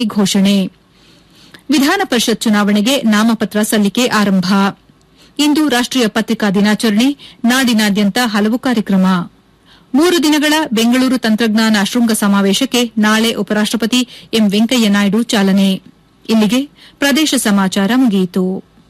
ಘೋಷಣೆ ವಿಧಾನ ಪರಿಷತ್ ಚುನಾವಣೆಗೆ ನಾಮಪತ್ರ ಸಲ್ಲಿಕೆ ಆರಂಭ ಇಂದು ರಾಷ್ಟೀಯ ಪತ್ರಿಕಾ ದಿನಾಚರಣೆ ನಾಡಿನಾದ್ಯಂತ ಹಲವು ಕಾರ್ಯಕ್ರಮ ಮೂರು ದಿನಗಳ ಬೆಂಗಳೂರು ತಂತ್ರಜ್ಞಾನ ಶೃಂಗ ಸಮಾವೇಶಕ್ಕೆ ನಾಳೆ ಉಪರಾಷ್ಟಪತಿ ಎಂ ವೆಂಕಯ್ಯನಾಯ್ಡು ಚಾಲನೆ ಇಲ್ಲಿಗೆ ಪ್ರದೇಶ ಸಮಾಚಾರ ಮುಗಿಯಿತು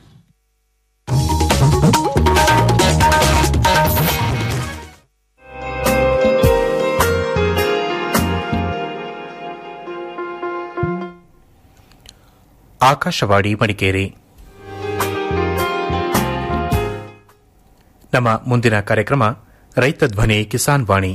ಆಕಾಶವಾಣಿ ಮಡಿಕೇರಿ ನಮ್ಮ ಮುಂದಿನ ಕಾರ್ಯಕ್ರಮ ರೈತ ಧ್ವನಿ ಕಿಸಾನ್ ವಾಣಿ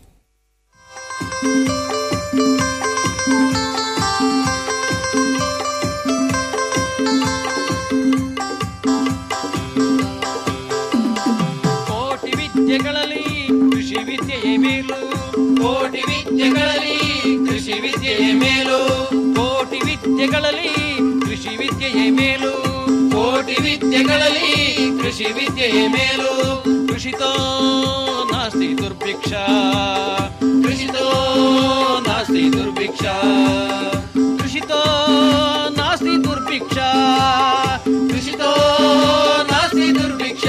ಕೋಟಿ ವಿದ್ಯೆಗಳಲ್ಲಿ ಕೃಷಿ ವಿದ್ಯೆಯೇ ಮೇಲು ಕೋಟಿ ವಿದ್ಯೆಗಳಲ್ಲಿ ಕೃಷಿ ವಿದ್ಯೆಯೇ ಮೇಲು ಕೋಟಿ ವಿದ್ಯೆಗಳಲ್ಲಿ ಕೃಷಿ ವಿದ್ಯೆಯೇ ಮೇಲು ಕೋಟಿ ವಿದ್ಯೆಗಳಲ್ಲಿ ಕೃಷಿ ವಿದ್ಯೆಯೇ ಮೇಲು ಕೃಷಿತೋ ನಾಸ್ತಿ ದುರ್ಭಿಕ್ಷ ಕೃಷಿತೋ ನಾಸ್ತಿ ದುರ್ಭಿಕ್ಷ ಕೃಷಿತೋ ನಾಸ್ತಿ ದುರ್ಭಿಕ್ಷ ಕೃಷಿತೋ ನಾಸ್ತಿ ದುರ್ಭಿಕ್ಷ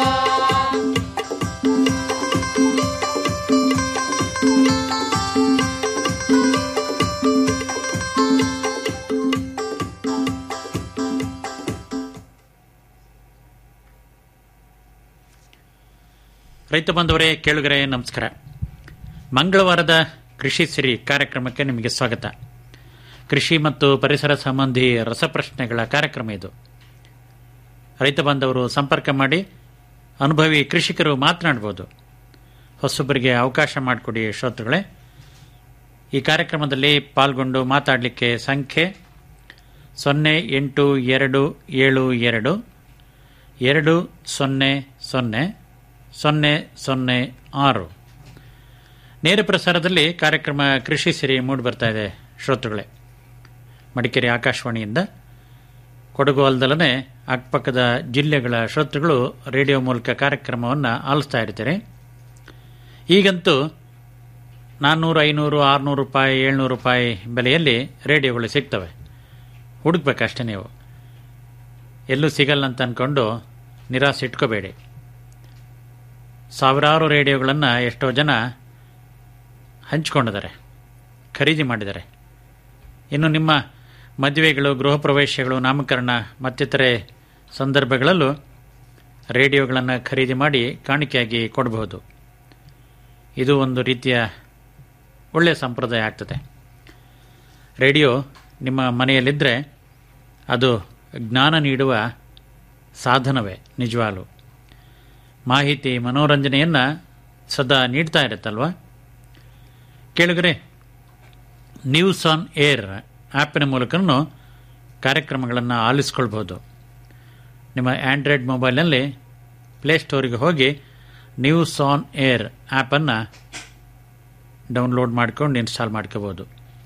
ರೈತ ಬಂಧುವರೇ ಕೇಳುಗರೆ ನಮಸ್ಕಾರ ಮಂಗಳವಾರದ ಕೃಷಿ ಸಿರಿ ಕಾರ್ಯಕ್ರಮಕ್ಕೆ ನಿಮಗೆ ಸ್ವಾಗತ ಕೃಷಿ ಮತ್ತು ಪರಿಸರ ಸಂಬಂಧಿ ರಸಪ್ರಶ್ನೆಗಳ ಕಾರ್ಯಕ್ರಮ ಇದು ರೈತ ಬಾಂಧವರು ಸಂಪರ್ಕ ಮಾಡಿ ಅನುಭವಿ ಕೃಷಿಕರು ಮಾತನಾಡಬಹುದು ಹೊಸೊಬ್ಬರಿಗೆ ಅವಕಾಶ ಮಾಡಿಕೊಡಿ ಶ್ರೋತೃಗಳೇ ಈ ಕಾರ್ಯಕ್ರಮದಲ್ಲಿ ಪಾಲ್ಗೊಂಡು ಮಾತಾಡಲಿಕ್ಕೆ ಸಂಖ್ಯೆ ಸೊನ್ನೆ ಎಂಟು ಎರಡು ಏಳು ಎರಡು ಎರಡು ಸೊನ್ನೆ ಸೊನ್ನೆ ಸೊನ್ನೆ ಸೊನ್ನೆ ಆರು ನೇರ ಪ್ರಸಾರದಲ್ಲಿ ಕಾರ್ಯಕ್ರಮ ಕೃಷಿ ಸಿರಿ ಮೂಡಿ ಬರ್ತಾ ಇದೆ ಶ್ರೋತೃಗಳೇ ಮಡಿಕೇರಿ ಆಕಾಶವಾಣಿಯಿಂದ ಕೊಡಗು ಅಲ್ದಲನೆ ಅಕ್ಕಪಕ್ಕದ ಜಿಲ್ಲೆಗಳ ಶ್ರೋತೃಗಳು ರೇಡಿಯೋ ಮೂಲಕ ಕಾರ್ಯಕ್ರಮವನ್ನು ಆಲಿಸ್ತಾ ಇರ್ತಾರೆ ಈಗಂತೂ ನಾನ್ನೂರು ಐನೂರು ಆರುನೂರು ರೂಪಾಯಿ ಏಳ್ನೂರು ರೂಪಾಯಿ ಬೆಲೆಯಲ್ಲಿ ರೇಡಿಯೋಗಳು ಸಿಗ್ತವೆ ಹುಡುಕ್ಬೇಕಷ್ಟೇ ನೀವು ಎಲ್ಲೂ ಸಿಗಲ್ಲ ಅಂತ ಅಂದ್ಕೊಂಡು ನಿರಾಸೆ ಇಟ್ಕೋಬೇಡಿ ಸಾವಿರಾರು ರೇಡಿಯೋಗಳನ್ನು ಎಷ್ಟೋ ಜನ ಹಂಚಿಕೊಂಡಿದ್ದಾರೆ ಖರೀದಿ ಮಾಡಿದ್ದಾರೆ ಇನ್ನು ನಿಮ್ಮ ಮದುವೆಗಳು ಗೃಹ ಪ್ರವೇಶಗಳು ನಾಮಕರಣ ಮತ್ತಿತರೆ ಸಂದರ್ಭಗಳಲ್ಲೂ ರೇಡಿಯೋಗಳನ್ನು ಖರೀದಿ ಮಾಡಿ ಕಾಣಿಕೆಯಾಗಿ ಕೊಡಬಹುದು ಇದು ಒಂದು ರೀತಿಯ ಒಳ್ಳೆಯ ಸಂಪ್ರದಾಯ ಆಗ್ತದೆ ರೇಡಿಯೋ ನಿಮ್ಮ ಮನೆಯಲ್ಲಿದ್ದರೆ ಅದು ಜ್ಞಾನ ನೀಡುವ ಸಾಧನವೇ ನಿಜವಾಲು ಮಾಹಿತಿ ಮನೋರಂಜನೆಯನ್ನು ಸದಾ ನೀಡ್ತಾ ಇರುತ್ತಲ್ವ ಕೇಳಿದ್ರೆ ನ್ಯೂಸ್ ಆನ್ ಏರ್ ಆ್ಯಪಿನ ಮೂಲಕನೂ ಕಾರ್ಯಕ್ರಮಗಳನ್ನು ಆಲಿಸ್ಕೊಳ್ಬೋದು ನಿಮ್ಮ ಆ್ಯಂಡ್ರಾಯ್ಡ್ ಮೊಬೈಲ್ನಲ್ಲಿ ಪ್ಲೇಸ್ಟೋರಿಗೆ ಹೋಗಿ ನ್ಯೂಸ್ ಆನ್ ಏರ್ ಆ್ಯಪನ್ನು ಡೌನ್ಲೋಡ್ ಮಾಡ್ಕೊಂಡು ಇನ್ಸ್ಟಾಲ್ ಮಾಡ್ಕೋಬೋದು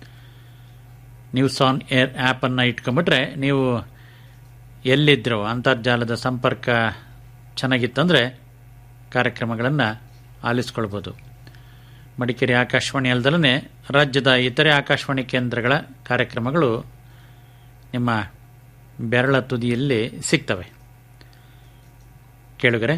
ನ್ಯೂಸ್ ಆನ್ ಏರ್ ಆ್ಯಪನ್ನು ಇಟ್ಕೊಂಬಿಟ್ರೆ ನೀವು ಎಲ್ಲಿದ್ದರೂ ಅಂತರ್ಜಾಲದ ಸಂಪರ್ಕ ಚೆನ್ನಾಗಿತ್ತಂದರೆ ಕಾರ್ಯಕ್ರಮಗಳನ್ನು ಆಲಿಸ್ಕೊಳ್ಬೋದು ಮಡಿಕೇರಿ ಆಕಾಶವಾಣಿ ಅಲ್ಲದಲ್ಲೇ ರಾಜ್ಯದ ಇತರೆ ಆಕಾಶವಾಣಿ ಕೇಂದ್ರಗಳ ಕಾರ್ಯಕ್ರಮಗಳು ನಿಮ್ಮ ಬೆರಳ ತುದಿಯಲ್ಲಿ ಸಿಗ್ತವೆ ಕೇಳುಗರೆ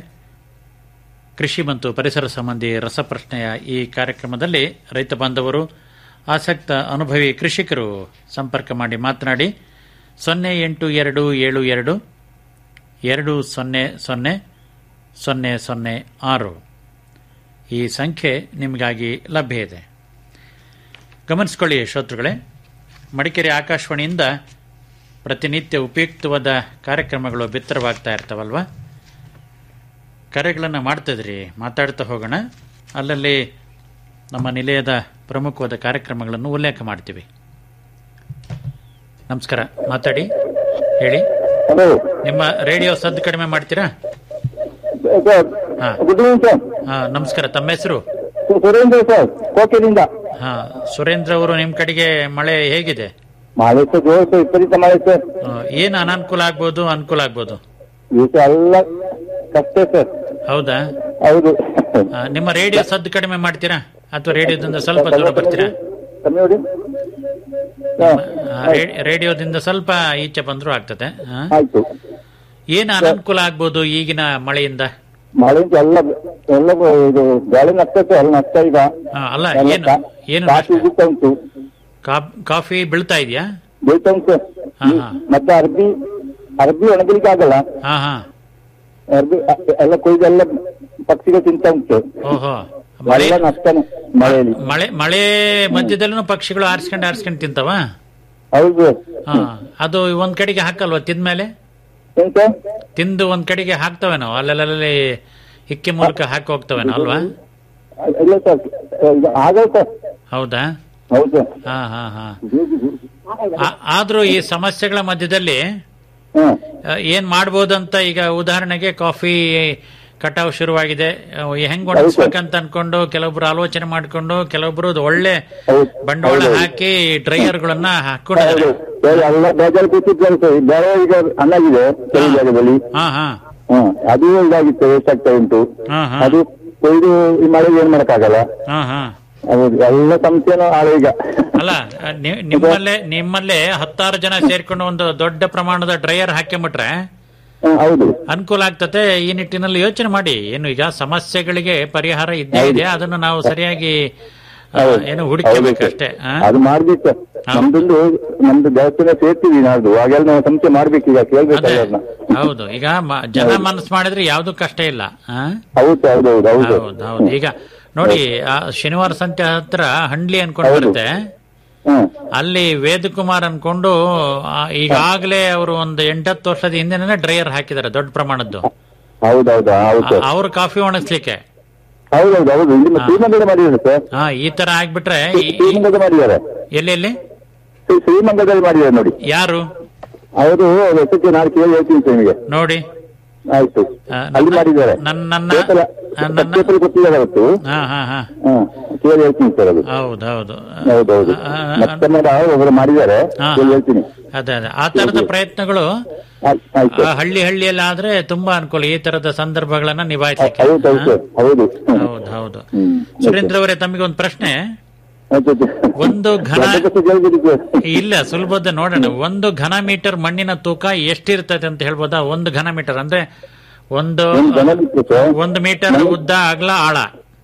ಕೃಷಿ ಮತ್ತು ಪರಿಸರ ಸಂಬಂಧಿ ರಸಪ್ರಶ್ನೆಯ ಈ ಕಾರ್ಯಕ್ರಮದಲ್ಲಿ ರೈತ ಬಾಂಧವರು ಆಸಕ್ತ ಅನುಭವಿ ಕೃಷಿಕರು ಸಂಪರ್ಕ ಮಾಡಿ ಮಾತನಾಡಿ ಸೊನ್ನೆ ಎಂಟು ಎರಡು ಏಳು ಎರಡು ಎರಡು ಸೊನ್ನೆ ಸೊನ್ನೆ ಸೊನ್ನೆ ಸೊನ್ನೆ ಆರು ಈ ಸಂಖ್ಯೆ ನಿಮಗಾಗಿ ಲಭ್ಯ ಇದೆ ಗಮನಿಸ್ಕೊಳ್ಳಿ ಶ್ರೋತೃಗಳೇ ಮಡಿಕೇರಿ ಆಕಾಶವಾಣಿಯಿಂದ ಪ್ರತಿನಿತ್ಯ ಉಪಯುಕ್ತವಾದ ಕಾರ್ಯಕ್ರಮಗಳು ಬಿತ್ತರವಾಗ್ತಾ ಇರ್ತಾವಲ್ವ ಕರೆಗಳನ್ನು ಮಾಡ್ತಿದ್ರಿ ಮಾತಾಡ್ತಾ ಹೋಗೋಣ ಅಲ್ಲಲ್ಲಿ ನಮ್ಮ ನಿಲಯದ ಪ್ರಮುಖವಾದ ಕಾರ್ಯಕ್ರಮಗಳನ್ನು ಉಲ್ಲೇಖ ಮಾಡ್ತೀವಿ ನಮಸ್ಕಾರ ಮಾತಾಡಿ ಹೇಳಿ ಹಲೋ ನಿಮ್ಮ ರೇಡಿಯೋ ಸದ್ದು ಕಡಿಮೆ ಮಾಡ್ತೀರಾ ಸರ್ ಹಾ. ಗುಡ್ ಈವ್ನಿಂಗ್ ಸರ್ ಹಾ ನಮಸ್ಕಾರ ತಮ್ಮ ಹೆಸರು ಸುರೇಂದ್ರ ಸರ್ ಕೋಕೆದಿಂದ ಹಾ ಸುರೇಂದ್ರ ಅವರು ನಿಮ್ಮ ಕಡೆಗೆ ಮಳೆ ಹೇಗಿದೆ ಮಳೆ ಸರ್ ಜೋರು ಸರ್ ವಿಪರೀತ ಮಳೆ ಸರ್ ಆ, ಏನು ಅನಾನುಕೂಲ ಆಗ್ಬೋದು ಅನುಕೂಲ ಆಗ್ಬೋದು ಈಗ ಎಲ್ಲ ಕಷ್ಟ ಸರ್ ಹೌದಾ ಹೌದು ಆ, ನಿಮ್ಮ ರೇಡಿಯೋ ಸದ್ದು ಕಡಿಮೆ ಮಾಡ್ತೀರಾ ಅಥವಾ ರೇಡಿಯೋದಿಂದ ಸ್ವಲ್ಪ ದೂರ ಬರ್ತೀರಾ ಕಮ್ಮಿ ನೋಡಿ ಹಾ, ಆ, ರೇ- ರೇಡಿಯೋದಿಂದ ಸ್ವಲ್ಪ ಈಚೆ ಬಂದರೂ ಆಗ್ತದೆ ಆ? ಆಯ್ತು ಏನು ಅನನುಕೂಲ ಆಗ್ಬೋದು ಈಗಿನ ಮಳೆಯಿಂದ ಮಳೆಯಿಂದ ಎಲ್ಲ ಎಲ್ಲ ಇದು ಗಾಳಿ ನಷ್ಟ ಸರ್ ಎಲ್ಲ ನಷ್ಟ ಈಗ ಆ, ಅಲ್ಲ ಎಲ್ಲ ಏನು ಕಾ- ಏನು ಕಾಫಿ ನಷ್ಟ? ಬೀಳ್ತಾ ಉಂಟು ಕಾಫ್- ಕಾಫಿ ಬೀಳ್ತಾ ಇದೆಯಾ ಬೀಳ್ತಾ ಉಂಟು ಹಾ, ಹಾ. ಮತ್ತೆ ಅರ್ಬಿ ಅರ್ಬಿ ಒಣಗಲಿಕ್ಕೆ ಆಗಲ್ಲ ಹಾ ಹಾ ಅರ್ಬಿ ಅ- ಎಲ್ಲ ಕೊಯ್ದು ಎಲ್ಲ ಪಕ್ಷಿಗಳು ತಿಂತ ಉಂಟು ಓಹೋ ಮಳೆ ಎಲ್ಲ ನಷ್ಟನೇ ಮಳೆಯಲ್ಲಿ ಮಳೆ ಮಳೆ ಮಧ್ಯದಲ್ಲೂ ಪಕ್ಷಿಗಳು ಆರಿಸ್ಕೊಂಡು ಆರಿಸ್ಕೊಂಡು ತಿಂತವ ಹೌದು ಹಾ ಅದು ಒಂದ್ ಕಡೆಗೆ ಹಾಕಲ್ವಾ ತಿಂದ್ಮೇಲೆ ಏನ್ ಸರ್ ತಿಂದು ಒಂದ್ ಕಡೆಗೆ ಹಾಕ್ತವೇನೋ ಅಲ್ಲಲ್ಲಿ ಹಿಕ್ಕಿ ಮೂಲಕ ಹಾಕಿ ಹೋಗ್ತವೇನೋ ಅಲ್ವಾ ಇಲ್ಲ ಸರ್ ಇದು ಆಗಲ್ಲ ಸರ್ ಹೌದಾ ಹೌದು ಹಾ ಹಾ ಹಾ ಆ- ಆದ್ರೂ ಈ ಸಮಸ್ಯೆಗಳ ಮಧ್ಯದಲ್ಲಿ ಹ್ಮ್ ಆ, ಏನ್ ಮಾಡ್ಬೋದಂತ ಈಗ ಉದಾಹರಣೆಗೆ ಕಾಫಿ ಕಟಾವ್ ಶುರುವಾಗಿದೆ ಆ, ಹೆಂಗ್ ಒಣಗಿಸ್ಬೇಕಂತ ಅನ್ಕೊಂಡು ಕೆಲವೊಬ್ರು ಆಲೋಚನೆ ಮಾಡ್ಕೊಂಡು ಕೆಲವೊಬ್ರು ಅದು ಒಳ್ಳೆ ಹೌದು. ಬಂಡವಾಳ ಹೌದು. ಹಾಕಿ ಡ್ರೈಯರ್ಗಳನ್ನ ಹಾಕೊಂಡಿದ್ದಾರೆ ಹೌದು. ಬೇರೆ ಎಲ್ಲ ಬೇಜಾರು ಕೂತಿದ್ದಾರೆ ಸರ್ ಬೇರೆ ಈಗ ಅನ್ನಾಗಿದೆ ಕೆಲವು ಜಾಗದಲ್ಲಿ ಹಾ ಹಾ ಹ್ಮ್ ಅದು ಇದಾಗಿತ್ತು ವೇಸ್ಟ್ ಆಗ್ತಾ ಉಂಟು ಹಾ ಹಾ ಅದು ಕೊಯ್ದು ಈ ಮಳೆಗೆ ಏನ್ ಮಾಡಕ್ಕಾಗಲ್ಲ ಹಾ ಹಾ ಹೌದು ಎಲ್ಲ ಸಂಸ್ಥೆನೂ ಹಾಳು ಈಗ ಅಲ್ಲ ನಿ- ನಿಮ್ಮಲ್ಲೇ ನಿಮ್ಮಲ್ಲೇ ಹತ್ತಾರು ಜನ ಸೇರ್ಕೊಂಡು ಒಂದು ದೊಡ್ಡ ಪ್ರಮಾಣದ ಡ್ರೈಯರ್ ಹಾಕೊಂಬಿಟ್ರೆ ಹ್ಮ್, ಹೌದು ಅನುಕೂಲ ಆಗ್ತದೆ ಈ ನಿಟ್ಟಿನಲ್ಲಿ ಯೋಚನೆ ಮಾಡಿ ಏನು ಈಗ ಸಮಸ್ಯೆಗಳಿಗೆ ಪರಿಹಾರ ಇದ್ದೇ ಇದೆ ಅದನ್ನು ನಾವು ಸರಿಯಾಗಿ ಆ, ಹೌದು. ಏನು ಹೌದು ಹುಡುಕಬೇಕು ಸರ್. ಅಷ್ಟೇ ಆ? ಅದು ಮಾಡ್ಬೇಕು ಸರ್. ನಮ್ದೊಂದು ನಮ್ದು ದೇವಸ್ಥಾನ ಸೇರ್ತೀವಿ ನಾಡ್ದು ಹಾಗೆಲ್ಲ ನಾವು ಸಂಸ್ಥೆ ಮಾಡ್ಬೇಕು ಈಗ ಕೇಳ್ಬೇಕು ಅದೇ ಎಲ್ಲರನ್ನ ಹೌದು ಈಗ ಮ- ಜನ ಮನಸ್ಸು ಮಾಡಿದ್ರೆ ಯಾವ್ದು ಕಷ್ಟ ಇಲ್ಲ ಆ? ಹೌದು ಸರ್, ಹೌದು ಹೌದು ಹೌದು ಹೌದು ಹೌದು ಈಗ ನೋಡಿ ಆ ಶನಿವಾರ ಸಂತೆ ಹತ್ರ ಹಂಡ್ಲಿ ಅನ್ಕೊಂಡು ಹೌದು. ಬರುತ್ತೆ ಹ್ಮ್ ಅಲ್ಲಿ ವೇದಕುಮಾರ್ ಅನ್ಕೊಂಡು ಆ, ಈಗಾಗಲೇ ಅವರು ಒಂದು ಎಂಟತ್ತು ವರ್ಷದ ಹಿಂದೆನೇ ಡ್ರೈಯರ್ ಹಾಕಿದ್ದಾರೆ ದೊಡ್ಡ ಪ್ರಮಾಣದ್ದು ಹೌದೌದು ಹೌದು ಸರ್ ಅವ್ರ ಕಾಫಿ ಒಣಗಿಸ್ಲಿಕ್ಕೆ ಹೌದೌದು ಹೌದು ಇಲ್ಲಿ ಶ್ರೀಮಂಗದ ಮಾಡಿದ್ದಾರೆ ಸರ್ ಹಾ ಈ ತರ ಆಗ್ಬಿಟ್ರೆ ಈ- ಈ- ಶ್ರೀಮಂಗದ ಮಾಡಿದ್ದಾರೆ ಎಲ್ಲಿ ಎಲ್ಲಿ ಶ್ರೀ- ಶ್ರೀಮಂಗದಲ್ಲಿ ಮಾಡಿದ್ದಾರೆ ನೋಡಿ ಯಾರು ಅವರು ಹೆಸರಿಗೆ ನಾನು ಕೇಳಿ ಹೇಳ್ತೀನಿ ಸರ್ ನಿಮಗೆ ನೋಡಿ ಆಯ್ತು ಆ, ಅಲ್ಲಿ ನನ್ನ- ಮಾಡಿದ್ದಾರೆ ನನ್ನ- ನನ್ನ- ಪೇಪರ್ ಆ, ನನ್ನ- ಪೇಪರ್ ಗೊತ್ತಿದ್ದಾರೆ ಅವತ್ತು ಹಾ ಹಾ ಹಾ ಹ್ಮ್ ಕೇಳಿ ಹೇಳ್ತೀನಿ ಸರ್ ಅದು ಹೌದು ಹೌದು ಹೌದೌದು ಆ, ಆ, ಮತ್ತೆ ಒಬ್ಬರು ಮಾಡಿದ್ದಾರೆ ಹಾ, ಕೇಳಿ ಹಾ. ಹೇಳ್ತೀನಿ ಅದೇ ಅದೇ ಆ ತರದ ಪ್ರಯತ್ನಗಳು ಆಯ್ತು, ಆಯ್ತು ಆ, ಹಳ್ಳಿ ಹಳ್ಳಿಯಲ್ಲಿ ಆದ್ರೆ ತುಂಬಾ ಅನುಕೂಲ ಈ ತರದ ಸಂದರ್ಭಗಳನ್ನ ನಿಭಾಯಿಸಲಿಕ್ಕೆ ಹೌದು ಹೌದು ಸರ್ ಹೌದು ಹೌದು ಹೌದು ಹ್ಮ್. ಸುರೇಂದ್ರ ಅವರೇ ತಮಗೆ ಒಂದು ಪ್ರಶ್ನೆ ಆಯ್ತು, ಆಯ್ತು. ಒಂದು ಘನ ದೊಡ್ಡ ಕಥೆ ಕೇಳ್ಬಿಡಿ ಸರ್. ಇಲ್ಲ ಸುಲಭದ ನೋಡೋಣ ಒಂದು ಘನ ಮೀಟರ್ ಮಣ್ಣಿನ ತೂಕ ಎಷ್ಟಿರ್ತದೆ ಅಂತ ಹೇಳ್ಬೋದಾ ಒಂದು ಘನ ಮೀಟರ್ ಅಂದ್ರೆ ಒಂದು ಒಂದು ಘನ ಮೀಟರ್ ಸರ್ ಒಂದು ಮೀಟರ್ ಉದ್ದ ಅಗಲ ಆಳ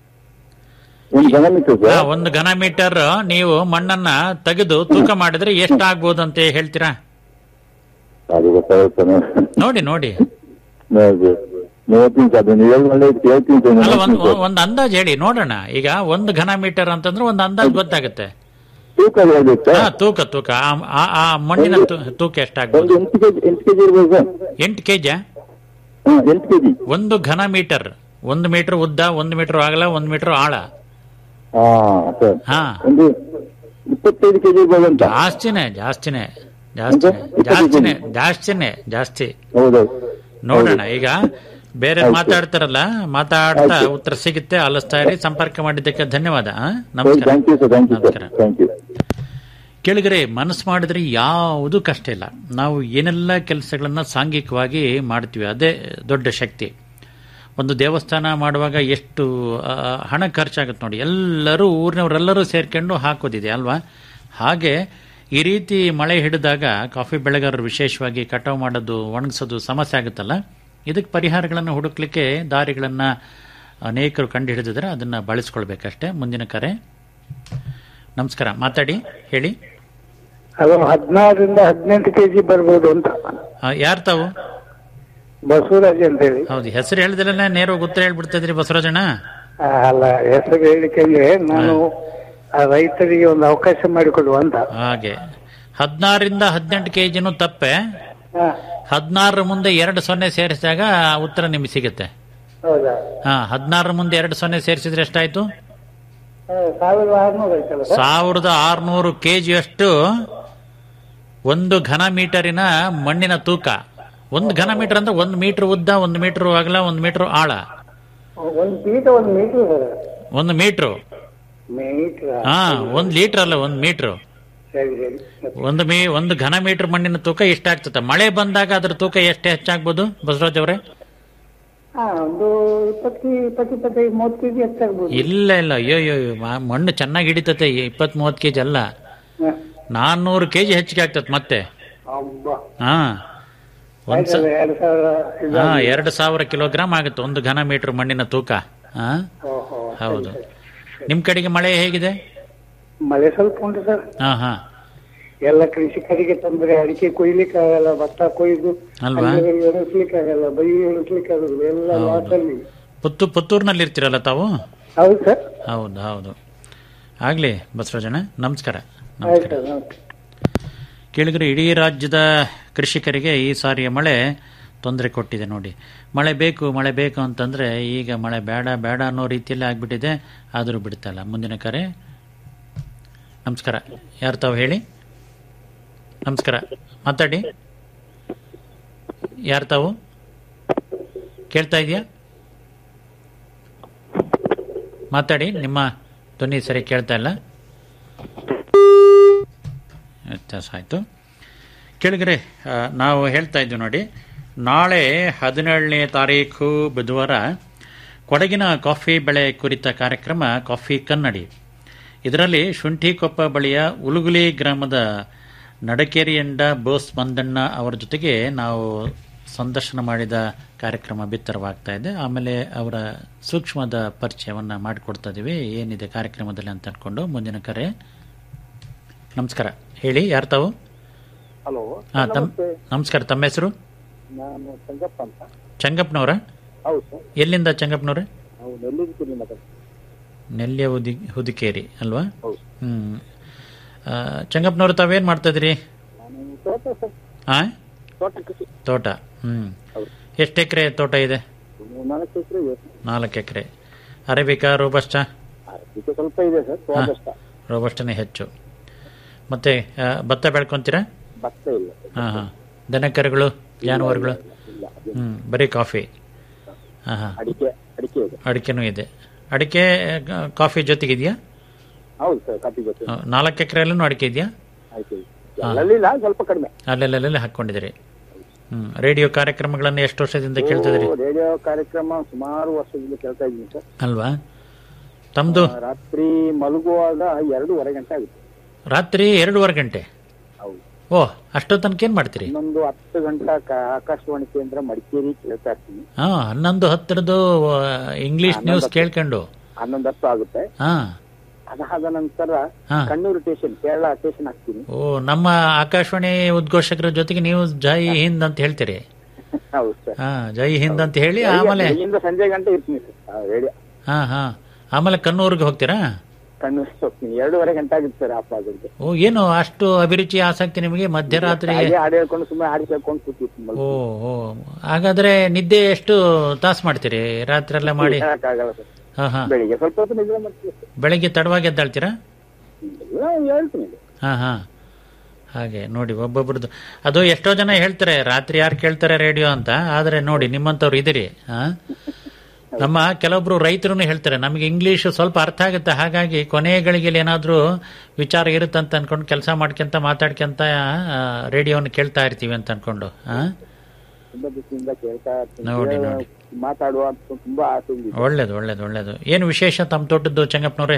ಒಂದು ಘನ ಮೀಟರ್ ಆ, ಸರ್ ಒಂದು ಘನ ಮೀಟರ್ ನೀವು ಮಣ್ಣನ್ನ ತೆಗೆದು ತೂಕ ಮಾಡಿದ್ರೆ ಎಷ್ಟಾಗ್ಬೋದು ಅಂತ ಹೇಳ್ತೀರಾ ಅದು ಗೊತ್ತಾಗುತ್ತೆ ನೋಡಿ ನೋಡಿ ಹೌದು ನೋಡ್ತೀನಿ ಸರ್ ಅದು ನೀವು ಹೇಳಿ ಒಳ್ಳೆ ಕೇಳ್ತೀನಿ ಸರ್ ಅಲ್ಲ ಒಂದು ನೋಡ್ತೀನಿ ಸರ್. ಒಂದು ಅಂದಾಜ್ ಹೇಳಿ ನೋಡೋಣ ಈಗ ಒಂದು ಘನ ಮೀಟರ್ ಅಂತಂದ್ರೆ ಒಂದು ಅಂದಾಜ್ ಗೊತ್ತಾಗುತ್ತೆ ತೂಕ ಹೇಳ್ಬೇಕು ಹಾ ಸರ್ ತೂಕ ತೂಕ ಆ- ಆ- ಆ ಮಣ್ಣಿನ ತು- ತೂಕ ಒಂದು ಎಷ್ಟಾಗ್ಬೋದು ಎಂಟು ಕೆಜಿ ಎಂಟು ಕೆಜಿ ಇರ್ಬೋದು ಸರ್ ಎಂಟು ಕೆಜಿ ಹ್ಮ್ ಎಂಟು ಕೆಜಿ ಒಂದು ಘನ ಮೀಟರ್ ಒಂದು ಮೀಟರ್ ಉದ್ದ ಒಂದು ಮೀಟರ್ ಆಗಲ ಒಂದು ಮೀಟರ್ ಆಳ ಹಾ ಸರ್ ಹಾ ಒಂದು ಇಪ್ಪತ್ತೈದು ಕೆಜಿ ಇರ್ಬೋದು ಅಂತ ಜಾಸ್ತಿನೇ ಜಾಸ್ತಿನೇ ಜಾಸ್ತಿನೇ ಜಾಸ್ತಿನೇ ಜಾಸ್ತಿನೇ ಜಾಸ್ತಿ ಹೌದೌದು ನೋಡೋಣ ಈಗ ಬೇರೆ ಆಯ್ತು. ಮಾತಾಡ್ತಾರಲ್ಲ ಮಾತಾಡ್ತಾ ಆಯ್ತು. ಉತ್ತರ ಸಿಗುತ್ತೆ ಆಲಿಸ್ತಾ ಇರಿ ಸಂಪರ್ಕ ಮಾಡಿದ್ದಕ್ಕೆ ಧನ್ಯವಾದ ಆ? ನಮಸ್ಕಾರ thank you sir thank you sir ನಮಸ್ಕಾರ ಥ್ಯಾಂಕ್ ಯು ಕೇಳಿದರೆ ಮನಸ್ಸು ಮಾಡಿದ್ರೆ ಯಾವುದು ಕಷ್ಟ ಇಲ್ಲ ನಾವು ಏನೆಲ್ಲ ಕೆಲಸಗಳನ್ನ ಸಾಂಘಿಕವಾಗಿ ಮಾಡ್ತೀವಿ ಅದೇ ದೊಡ್ಡ ಶಕ್ತಿ ಒಂದು ದೇವಸ್ಥಾನ ಮಾಡುವಾಗ ಎಷ್ಟು ಆ, ಹಣ ಖರ್ಚಾಗುತ್ತೆ ನೋಡಿ ಎಲ್ಲರೂ ಊರಿನವರೆಲ್ಲರೂ ಸೇರ್ಕೊಂಡು ಹಾಕೋದಿದೆ ಅಲ್ವಾ ಹಾಗೆ ಈ ರೀತಿ ಮಳೆ ಹಿಡಿದಾಗ ಕಾಫಿ ಬೆಳೆಗಾರರು ವಿಶೇಷವಾಗಿ ಕಟಾವು ಮಾಡೋದು ಒಣಗಿಸೋದು ಸಮಸ್ಯೆ ಆಗುತ್ತಲ್ಲ ಇದಕ್ಕೆ ಪರಿಹಾರಗಳನ್ನು ಹುಡುಕ್ಲಿಕ್ಕೆ ದಾರಿಗಳನ್ನು ಅನೇಕರು ಕಂಡು ಹಿಡಿದಿದ್ರೆ ಅದನ್ನು ಬಳಸ್ಕೊಳ್ಬೇಕಷ್ಟೇ ಮುಂದಿನ ಕರೆ ನಮಸ್ಕಾರ ಮಾತಾಡಿ ಹೇಳಿ ಅದು ಹದಿನಾರರಿಂದ ಹದಿನೆಂಟು ಕೆಜಿ ಬರ್ಬೋದು ಅಂತ ಯಾರು ತಾವು ಬಸವರಾಜ್ ಅಂತ ಹೇಳಿ ಹೌದು ಹೆಸರು ಹೇಳಿದ್ರೆ ನೇರವಾಗಿ ಉತ್ತರ ಹೇಳ್ಬಿಡ್ತಿದ್ರಿ ಬಸವರಾಜಣ್ಣ ಆ, ಅಲ್ಲ ಹೆಸರು ಹೇಳಿಕೆಂದ್ರೆ ನಾನು ಆ ರೈತರಿಗೆ ಒಂದು ಅವಕಾಶ ಮಾಡಿಕೊಡುವ ಅಂತ ಹಾಗೆ ಹದಿನಾರರಿಂದ ಹದಿನೆಂಟು ಕೆ ಜಿನೂ ತಪ್ಪೆ ಹಾ, ಹದಿನಾರರ ಮುಂದೆ ಎರಡು ಸೊನ್ನೆ ಸೇರಿಸಿದಾಗ ಉತ್ತರ ನಿಮಗೆ ಸಿಗುತ್ತೆ ಹೌದಾ ಹಾ ಹದಿನಾರರ ಮುಂದೆ ಎರಡು ಸೊನ್ನೆ ಸೇರಿಸಿದ್ರೆ ಎಷ್ಟಾಯ್ತು ಆ, ಸಾವಿರದ ಆರ್ನೂರು ಆಯ್ತಲ್ಲ ಸರ್? ಸಾವಿರದ ಆರುನೂರು ಕೆ ಜಿಯಷ್ಟು ಒಂದು ಘನ ಮೀಟರಿನ ಮಣ್ಣಿನ ತೂಕ ಒಂದು ಘನ ಮೀಟರ್ ಅಂದ್ರೆ ಒಂದು ಮೀಟರ್ ಉದ್ದ ಒಂದು ಮೀಟರ್ ಅಗಲ ಒಂದು ಮೀಟರ್ ಆಳ ಒಂದು ಪೀಠ ಒಂದು ಮೀಟರ್ ಒಂದು ಮೀಟ್ರು ಮೀಟರ್ ಹಾ ಒಂದು ಲೀಟರ್ ಅಲ್ಲ ಒಂದು ಮೀಟ್ರು ಸರಿ ಸರಿ ಒಂದು ಮೀ ಒಂದು ಘನ ಮೀಟರ್ ಮಣ್ಣಿನ ತೂಕ ಎಷ್ಟಾಗ್ತದೆ ಮಳೆ ಬಂದಾಗ ಅದ್ರ ತೂಕ ಎಷ್ಟು ಹೆಚ್ಚಾಗ್ಬೋದು ಬಸವರಾಜ್ ಅವರೇ ಹಾ ಒಂದು ಇಪ್ಪತ್ತು ಇಪ್ಪತ್ತು ಇಪ್ಪತ್ತೈದು ಮೂವತ್ತು ಕೆಜಿ ಹೆಚ್ಚಾಗ್ಬೋದು ಇಲ್ಲ ಇಲ್ಲ ಅಯ್ಯೋ ಅಯ್ಯೋ ಅಯ್ಯೋ, ಮ- ಮಣ್ಣು ಚೆನ್ನಾಗಿ ಹಿಡಿತತೆ ಇಪ್ಪತ್ ಮೂವತ್ತು ಕೆಜಿ ಅಲ್ಲ ಹಾ, ನಾನ್ನೂರು ಕೆ ಜಿ ಹೆಚ್ಚಿಗೆ ಆಗ್ತದೆ ಮತ್ತೆ ಅಬ್ಬಾ ಹಾ ಒಂದ್ ಸ- ಆಯ್ತಲ್ಲ, ಎರಡು ಸಾವಿರ ಇದು ಹಾ ಎರಡು ಸಾವಿರ ಕಿಲೋಗ್ರಾಮ್ ಆಗುತ್ತೆ ಒಂದು ಘನ ಮೀಟರ್ ಮಣ್ಣಿನ ತೂಕ ಹಾ ಓಹೋ, ಹೌದು ನಿಮ್ ಕಡೆಗೆ ಮಳೆ ಹೇಗಿದೆ ಮಳೆ ಸ್ವಲ್ಪ ಉಂಟು ಸರ್ ಹಾ ಹಾ ಎಲ್ಲ ಕೃಷಿಕರಿಗೆ ತೊಂದರೆ ಅಡಿಕೆ ಕೊಯ್ಲಿಕ್ಕೆ ಆಗಲ್ಲ ಭತ್ತ ಕೊಯ್ದು ಅಲ್ವಾ? ಅಂಗಡಿಗೆ ಇಳಿಸ್ಲಿಕ್ಕೆ ಆಗಲ್ಲ ಬೈ ಇಳಿಸ್ಲಿಕ್ಕೆ ಆಗಲ್ಲ ಎಲ್ಲ ಲಾಸ್ ಅಲ್ಲಿ ಪುತ್ತು ಪುತ್ತೂರಿನಲ್ಲಿ ಇರ್ತೀರಲ್ಲ ತಾವು ಹೌದು ಸರ್ ಹೌದು ಹೌದು ಆಗ್ಲಿ ಬಸವರಾಜಣ್ಣ ನಮಸ್ಕಾರ ಆಯ್ತು ನಮಸ್ಕಾರ ಸರ್ ನಮಸ್ತೆ ಕೇಳಿದ್ರೆ ಇಡೀ ರಾಜ್ಯದ ಕೃಷಿಕರಿಗೆ ಈ ಸಾರಿಯ ಮಳೆ ತೊಂದರೆ ಕೊಟ್ಟಿದೆ ನೋಡಿ ಮಳೆ ಬೇಕು ಮಳೆ ಬೇಕು ಅಂತಂದ್ರೆ ಈಗ ಮಳೆ ಬೇಡ ಬೇಡ ಅನ್ನೋ ರೀತಿಯಲ್ಲಿ ಆಗ್ಬಿಟ್ಟಿದೆ ಆದರೂ ಬಿಡ್ತಾ ಇಲ್ಲ ಮುಂದಿನ ಕರೆ ನಮಸ್ಕಾರ ಯಾರು ತಾವು ಹೇಳಿ ನಮಸ್ಕಾರ ಮಾತಾಡಿ ಯಾರು ತಾವು ಕೇಳ್ತಾ ಇದೆಯಾ ಮಾತಾಡಿ ನಿಮ್ಮ ಧ್ವನಿ ಸರಿ ಕೇಳ್ತಾ ಇಲ್ಲ ವ್ಯತ್ಯಾಸ ಆಯಿತು ಕೆಳಗರೆ ಆ, ನಾವು ಹೇಳ್ತಾ ಇದ್ದೀವಿ ನೋಡಿ ನಾಳೆ ಹದಿನೇಳನೇ ತಾರೀಕು ಬುಧವಾರ ಕೊಡಗಿನ ಕಾಫಿ ಬೆಳೆ ಕುರಿತ ಕಾರ್ಯಕ್ರಮ ಕಾಫಿ ಕನ್ನಡಿ ಇದರಲ್ಲಿ ಶುಂಠಿಕೊಪ್ಪ ಬಳಿಯ ಉಲುಗುಲಿ ಗ್ರಾಮದ ನಡಕೇರಿಯಂಡ ಬೋಸ್ ಮಂದಣ್ಣ ಅವರ ಜೊತೆಗೆ ನಾವು ಸಂದರ್ಶನ ಮಾಡಿದ ಕಾರ್ಯಕ್ರಮ ಬಿತ್ತರವಾಗ್ತಾ ಇದೆ ಆಮೇಲೆ ಅವರ ಸೂಕ್ಷ್ಮದ ಪರಿಚಯವನ್ನು ಮಾಡಿಕೊಡ್ತಾ ಇದ್ದೀವಿ ಏನಿದೆ ಕಾರ್ಯಕ್ರಮದಲ್ಲಿ ಅಂತ ಅನ್ಕೊಂಡು ಮುಂದಿನ ಕರೆ ನಮಸ್ಕಾರ ಹೇಳಿ ಯಾರು ತಾವು ಹಲೋ ಹಾ ತಮ್ ನಮಸ್ಕಾರ ತಮ್ಮ ಹೆಸರು ನಾನು ಸಂಗಪ್ಪ ಅಂತ ಚಂಗಪ್ಪನವರ ಹೌದು ಸರ್ ಎಲ್ಲಿಂದ ಚಂಗಪ್ಪನವ್ರೆ ನಾವು ನೆಲ್ಲಿಗಿರಿ ಮಾತಾಡ್ತೀವಿ ನೆಲ್ಯ ಹುದಿ ಹುದಿಕೇರಿ ಅಲ್ವಾ ಹೌದು. ಹ್ಮ್ ಆ, ಚಂಗಪ್ಪನವ್ರು ತಾವೇನ್ ಮಾಡ್ತಾ ಇದ್ರಿ ನಾನು ತೋಟ ಸರ್ ಆ ತೋಟ ಕೃಷಿ ತೋಟ ಹ್ಮ್ ಹೌದು. ಎಷ್ಟು ಎಕರೆ ತೋಟ ಇದೆ ನಾಲ್ಕು ಎಕರೆ ಇದೆ ನಾಲ್ಕು ಎಕರೆ ಅರೇಬಿಕಾ ರೋಬಸ್ಟಾ ಇದಕ್ಕೆ ಸ್ವಲ್ಪ ಇದೆ ಸರ್ ಸ್ವಾದಷ್ಟ ರೋಬಸ್ಟನೇ ಹೆಚ್ಚು ಮತ್ತೆ ಆ, ಭತ್ತ ಬೆಳ್ಕೊಂತೀರಾ ಭತ್ತ ಇಲ್ಲ ಹಾ ಹಾ ದನಕರುಗಳು ಜಾನುವಾರುಗಳು ಇಲ್ಲ ಅದು ಹ್ಮ್ ಬರೀ ಕಾಫಿ ಹಾ ಹಾ ಅಡಿಕೆ ಅಡಿಕೆ ಇದೆ ಅಡಿಕೆನೂ ಇದೆ ಅಡಿಕೆ ಆ, ಕಾಫಿ ಜೊತೆಗಿದೆಯಾ ಹೌದು ಸರ್ ಕಾಫಿ ಜೊತೆ ಆ, ನಾಲ್ಕು ಎಕರೆಯಲ್ಲೂ ಅಡಿಕೆ ಇದೆಯಾ ಆಯ್ತು ಎಲ್ಲೆಲ್ಲಿಲ್ಲ ಸ್ವಲ್ಪ ಕಡಿಮೆ ಅಲ್ಲೆಲ್ಲೆಲ್ಲ ಹಾಕೊಂಡಿದ್ದೀರಿ ಹ್ಮ್ ರೇಡಿಯೋ ಕಾರ್ಯಕ್ರಮಗಳನ್ನು ಎಷ್ಟು ವರ್ಷದಿಂದ ಕೇಳ್ತಿದ್ರಿ ಓ, ರೇಡಿಯೋ ಕಾರ್ಯಕ್ರಮ ಸುಮಾರು ವರ್ಷದಿಂದ ಕೇಳ್ತಾ ಇದ್ದೀನಿ ಸರ್ ಅಲ್ವಾ ತಮ್ದು ಆ, ರಾತ್ರಿ ಮಲಗುವಾಗ ಎರಡೂವರೆ ಗಂಟೆ ಆಗುತ್ತೆ ರಾತ್ರಿ ಎರಡೂವರೆ ಗಂಟೆ ಹೌದು ಓ ಅಷ್ಟೋ ತನಕ ಏನ್ ಮಾಡ್ತೀರಿ ಇನ್ನೊಂದು ಹತ್ತು ಗಂಟೆ ಆಕಾಶವಾಣಿ ಕೇಂದ್ರ ಮಡಿಕೇರಿ ಕೇಳ್ತಾ ಇರ್ತೀನಿ ಹಾ ಹನ್ನೊಂದು ಹತ್ತರದ್ದು ಇಂಗ್ಲಿಷ್ ನ್ಯೂಸ್ ಕೇಳ್ಕೊಂಡು ಹನ್ನೊಂದು ಹತ್ತು ಆಗುತ್ತೆ ಹಾ ಅದಾದ ನಂತರ ಹಾ. ಕಣ್ಣೂರು ಸ್ಟೇಷನ್ ಕೇರಳ ಸ್ಟೇಷನ್ ಹಾಕ್ತೀನಿ ಓ ನಮ್ಮ ಆಕಾಶವಾಣಿ ಉದ್ಘೋಷಕರ ಜೊತೆಗೆ ನೀವು ಜೈ ಹಿಂದ್ ಅಂತ ಹೇಳ್ತೀರಿ ಹೌದು ಸರ್ ಹಾ ಜೈ ಹಿಂದ್ ಅಂತ ಹೇಳಿ ಆಮೇಲೆ ಬೆಳಗಿಂದ ಸಂಜೆ ಗಂಟೆ ಇರ್ತೀನಿ ಸರ್ ರೇಡಿಯೋ ಹಾ ಹಾ ಆಮೇಲೆ ಕಣ್ಣೂರ್ಗೆ ಹೋಗ್ತೀರಾ ಕಣ್ಣೂರು ಹೋಗ್ತೀನಿ ಎರಡೂವರೆ ಗಂಟೆ ಆಗುತ್ತೆ ಸರ್ ಆಫ್ ಆಗುತ್ತೆ ಓ ಏನು ಅಷ್ಟು ಅಭಿರುಚಿ ಆಸಕ್ತಿ ನಿಮಗೆ ಮಧ್ಯರಾತ್ರಿ ಹಾಗೆ ಹಾಡು ಹೇಳ್ಕೊಂಡು ಸುಮ್ಮನೆ ಹಾಡು ಕೇಳ್ಕೊಂಡು ಕೂತಿರ್ತೀನಿ ಓ ಓ ಹಾಗಾದ್ರೆ ನಿದ್ದೆ ಎಷ್ಟು ತಾಸು ಮಾಡ್ತೀರಿ ರಾತ್ರಿ ಎಲ್ಲ ಮಾಡಿ ಹೇಳಕ್ಕಾಗಲ್ಲ ಸರ್ ಹಾ ಹಾ ಬೆಳಿಗ್ಗೆ ಸ್ವಲ್ಪ ಹೊತ್ತು ನಿದ್ರೆ ಮಾಡ್ತೀವಿ ಸರ್ ಬೆಳಗ್ಗೆ ತಡವಾಗಿ ಎದ್ದಾಳ್ತೀರಾ ಇಲ್ಲ, ಹೇಳ್ತೀನಿ ಹಾ ಹಾ ಹಾಗೆ ನೋಡಿ ಒಬ್ಬೊಬ್ರದ್ದು ಅದು ಎಷ್ಟೋ ಜನ ಹೇಳ್ತಾರೆ ರಾತ್ರಿ ಯಾರು ಕೇಳ್ತಾರೆ ರೇಡಿಯೋ ಅಂತ ಆದ್ರೆ ನೋಡಿ ನಿಮ್ಮಂಥವ್ರು ಇದಿರಿ ಹಾ ನಮ್ಮ ಕೆಲವೊಬ್ರು ರೈತರು ಹೇಳ್ತಾರೆ ನಮಗೆ ಇಂಗ್ಲಿಷ್ ಸ್ವಲ್ಪ ಅರ್ಥ ಆಗುತ್ತೆ ಹಾಗಾಗಿ ಕೊನೆಯ ಗಳಿಗೆಯಲ್ಲಿ ಏನಾದ್ರೂ ವಿಚಾರ ಇರುತ್ತಂತ ಅನ್ಕೊಂಡು ಕೆಲಸ ಮಾಡ್ಕೊಂತ ಮಾತಾಡ್ಕೊಂತ ರೇಡಿಯೋನ ಕೇಳ್ತಾ ಇರ್ತೀವಿ ಅಂತ ಅನ್ಕೊಂಡು ಹಾ ತುಂಬಾ ದಿವಸದಿಂದ ಕೇಳ್ತಾ ಇರ್ತೀನಿ ನೋಡಿ, ಕೇಳ- ನೋಡಿ. ಮಾತಾಡುವ ಅಂತ ತುಂಬಾ ಆಸೆ ಇದೆ ಒಳ್ಳೇದು ಒಳ್ಳೇದು ಒಳ್ಳೇದು ಏನು ವಿಶೇಷ ತಮ್ಮ ತೋಟದ್ದು ಚಂಗಪ್ಪನವ್ರೆ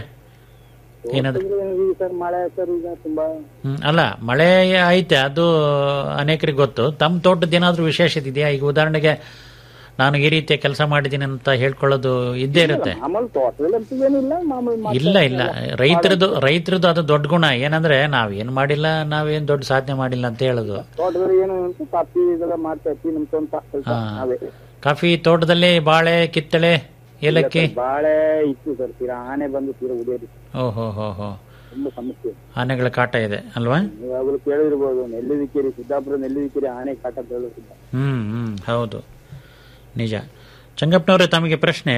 ಏನದು ಈಗ ಸರ್ ಮಳೆ ಸರ್ ಈಗ ತುಂಬಾ ಹ್ಮ್, ಅಲ್ಲ ಮಳೆ ಐತೆ ಅದು ಅನೇಕರಿಗೆ ಗೊತ್ತು ತಮ್ಮ ತೋಟದ ಏನಾದ್ರೂ ವಿಶೇಷತೆ ಇದೆಯಾ ಈಗ ಉದಾಹರಣೆಗೆ ನಾನು ಈ ರೀತಿಯ ಕೆಲಸ ಮಾಡಿದ್ದೀನಿ ಅಂತ ಹೇಳ್ಕೊಳ್ಳೋದು ಇದ್ದೇ ಇರುತ್ತೆ ಮಾಮೂಲು ತೋಟದಲ್ಲಿ ಅಂತೂ ಏನಿಲ್ಲ ಮಾಮೂಲಿ ಮಾಡ್ತಾ ಇಲ್ಲ ಇಲ್ಲ ಇರ್ತೀನಲ್ಲ. ರೈತರದು ರೈತರದು ಅದು ದೊಡ್ಡ ಗುಣ ಏನಂದ್ರೆ ನಾವೇನ್ ಮಾಡಿಲ್ಲ ನಾವೇನ್ ದೊಡ್ಡ ಸಾಧನೆ ಮಾಡಿಲ್ಲ ಅಂತ ಹೇಳೋದು ತೋಟದಲ್ಲಿ ಏನು ಅಂತ ಕಾಫಿ ಇದೆಲ್ಲ ಮಾಡ್ತಾ ಇರ್ತೀವಿ ನಮ್ ಸ್ವಂತ ಕೆಲಸ ಹಾ. ನಾವೇ ಕಾಫಿ ತೋಟದಲ್ಲಿ ಬಾಳೆ ಕಿತ್ತಳೆ ಏಲಕ್ಕಿ ಬಾಳೆ ಇತ್ತು ಸರ್ ತೀರಾ ಆನೆ ಬಂದು ತೀರಾ ಉದೇರಿ ಓಹೋ ಹೋ ಹೋ ತುಂಬಾ ಸಮಸ್ಯೆ ಆನೆಗಳ ಕಾಟ ಇದೆ ಅಲ್ವಾ ನೀವಾಗಲೂ ಕೇಳಿರ್ಬೋದು ನೆಲ್ಲಿವಿಕೆರಿ ಸಿದ್ದಾಪುರ ನೆಲ್ಲಿವಿಕೆರಿ ಆನೆ ಕಾಟ ಬೀಳುತ್ತಿದ್ದ ಹ್ಮ್ ಹ್ಮ್ ಹೌದು ನಿಜ ಚಂಗಪ್ಪನವ್ರೆ ತಮಗೆ ಪ್ರಶ್ನೆ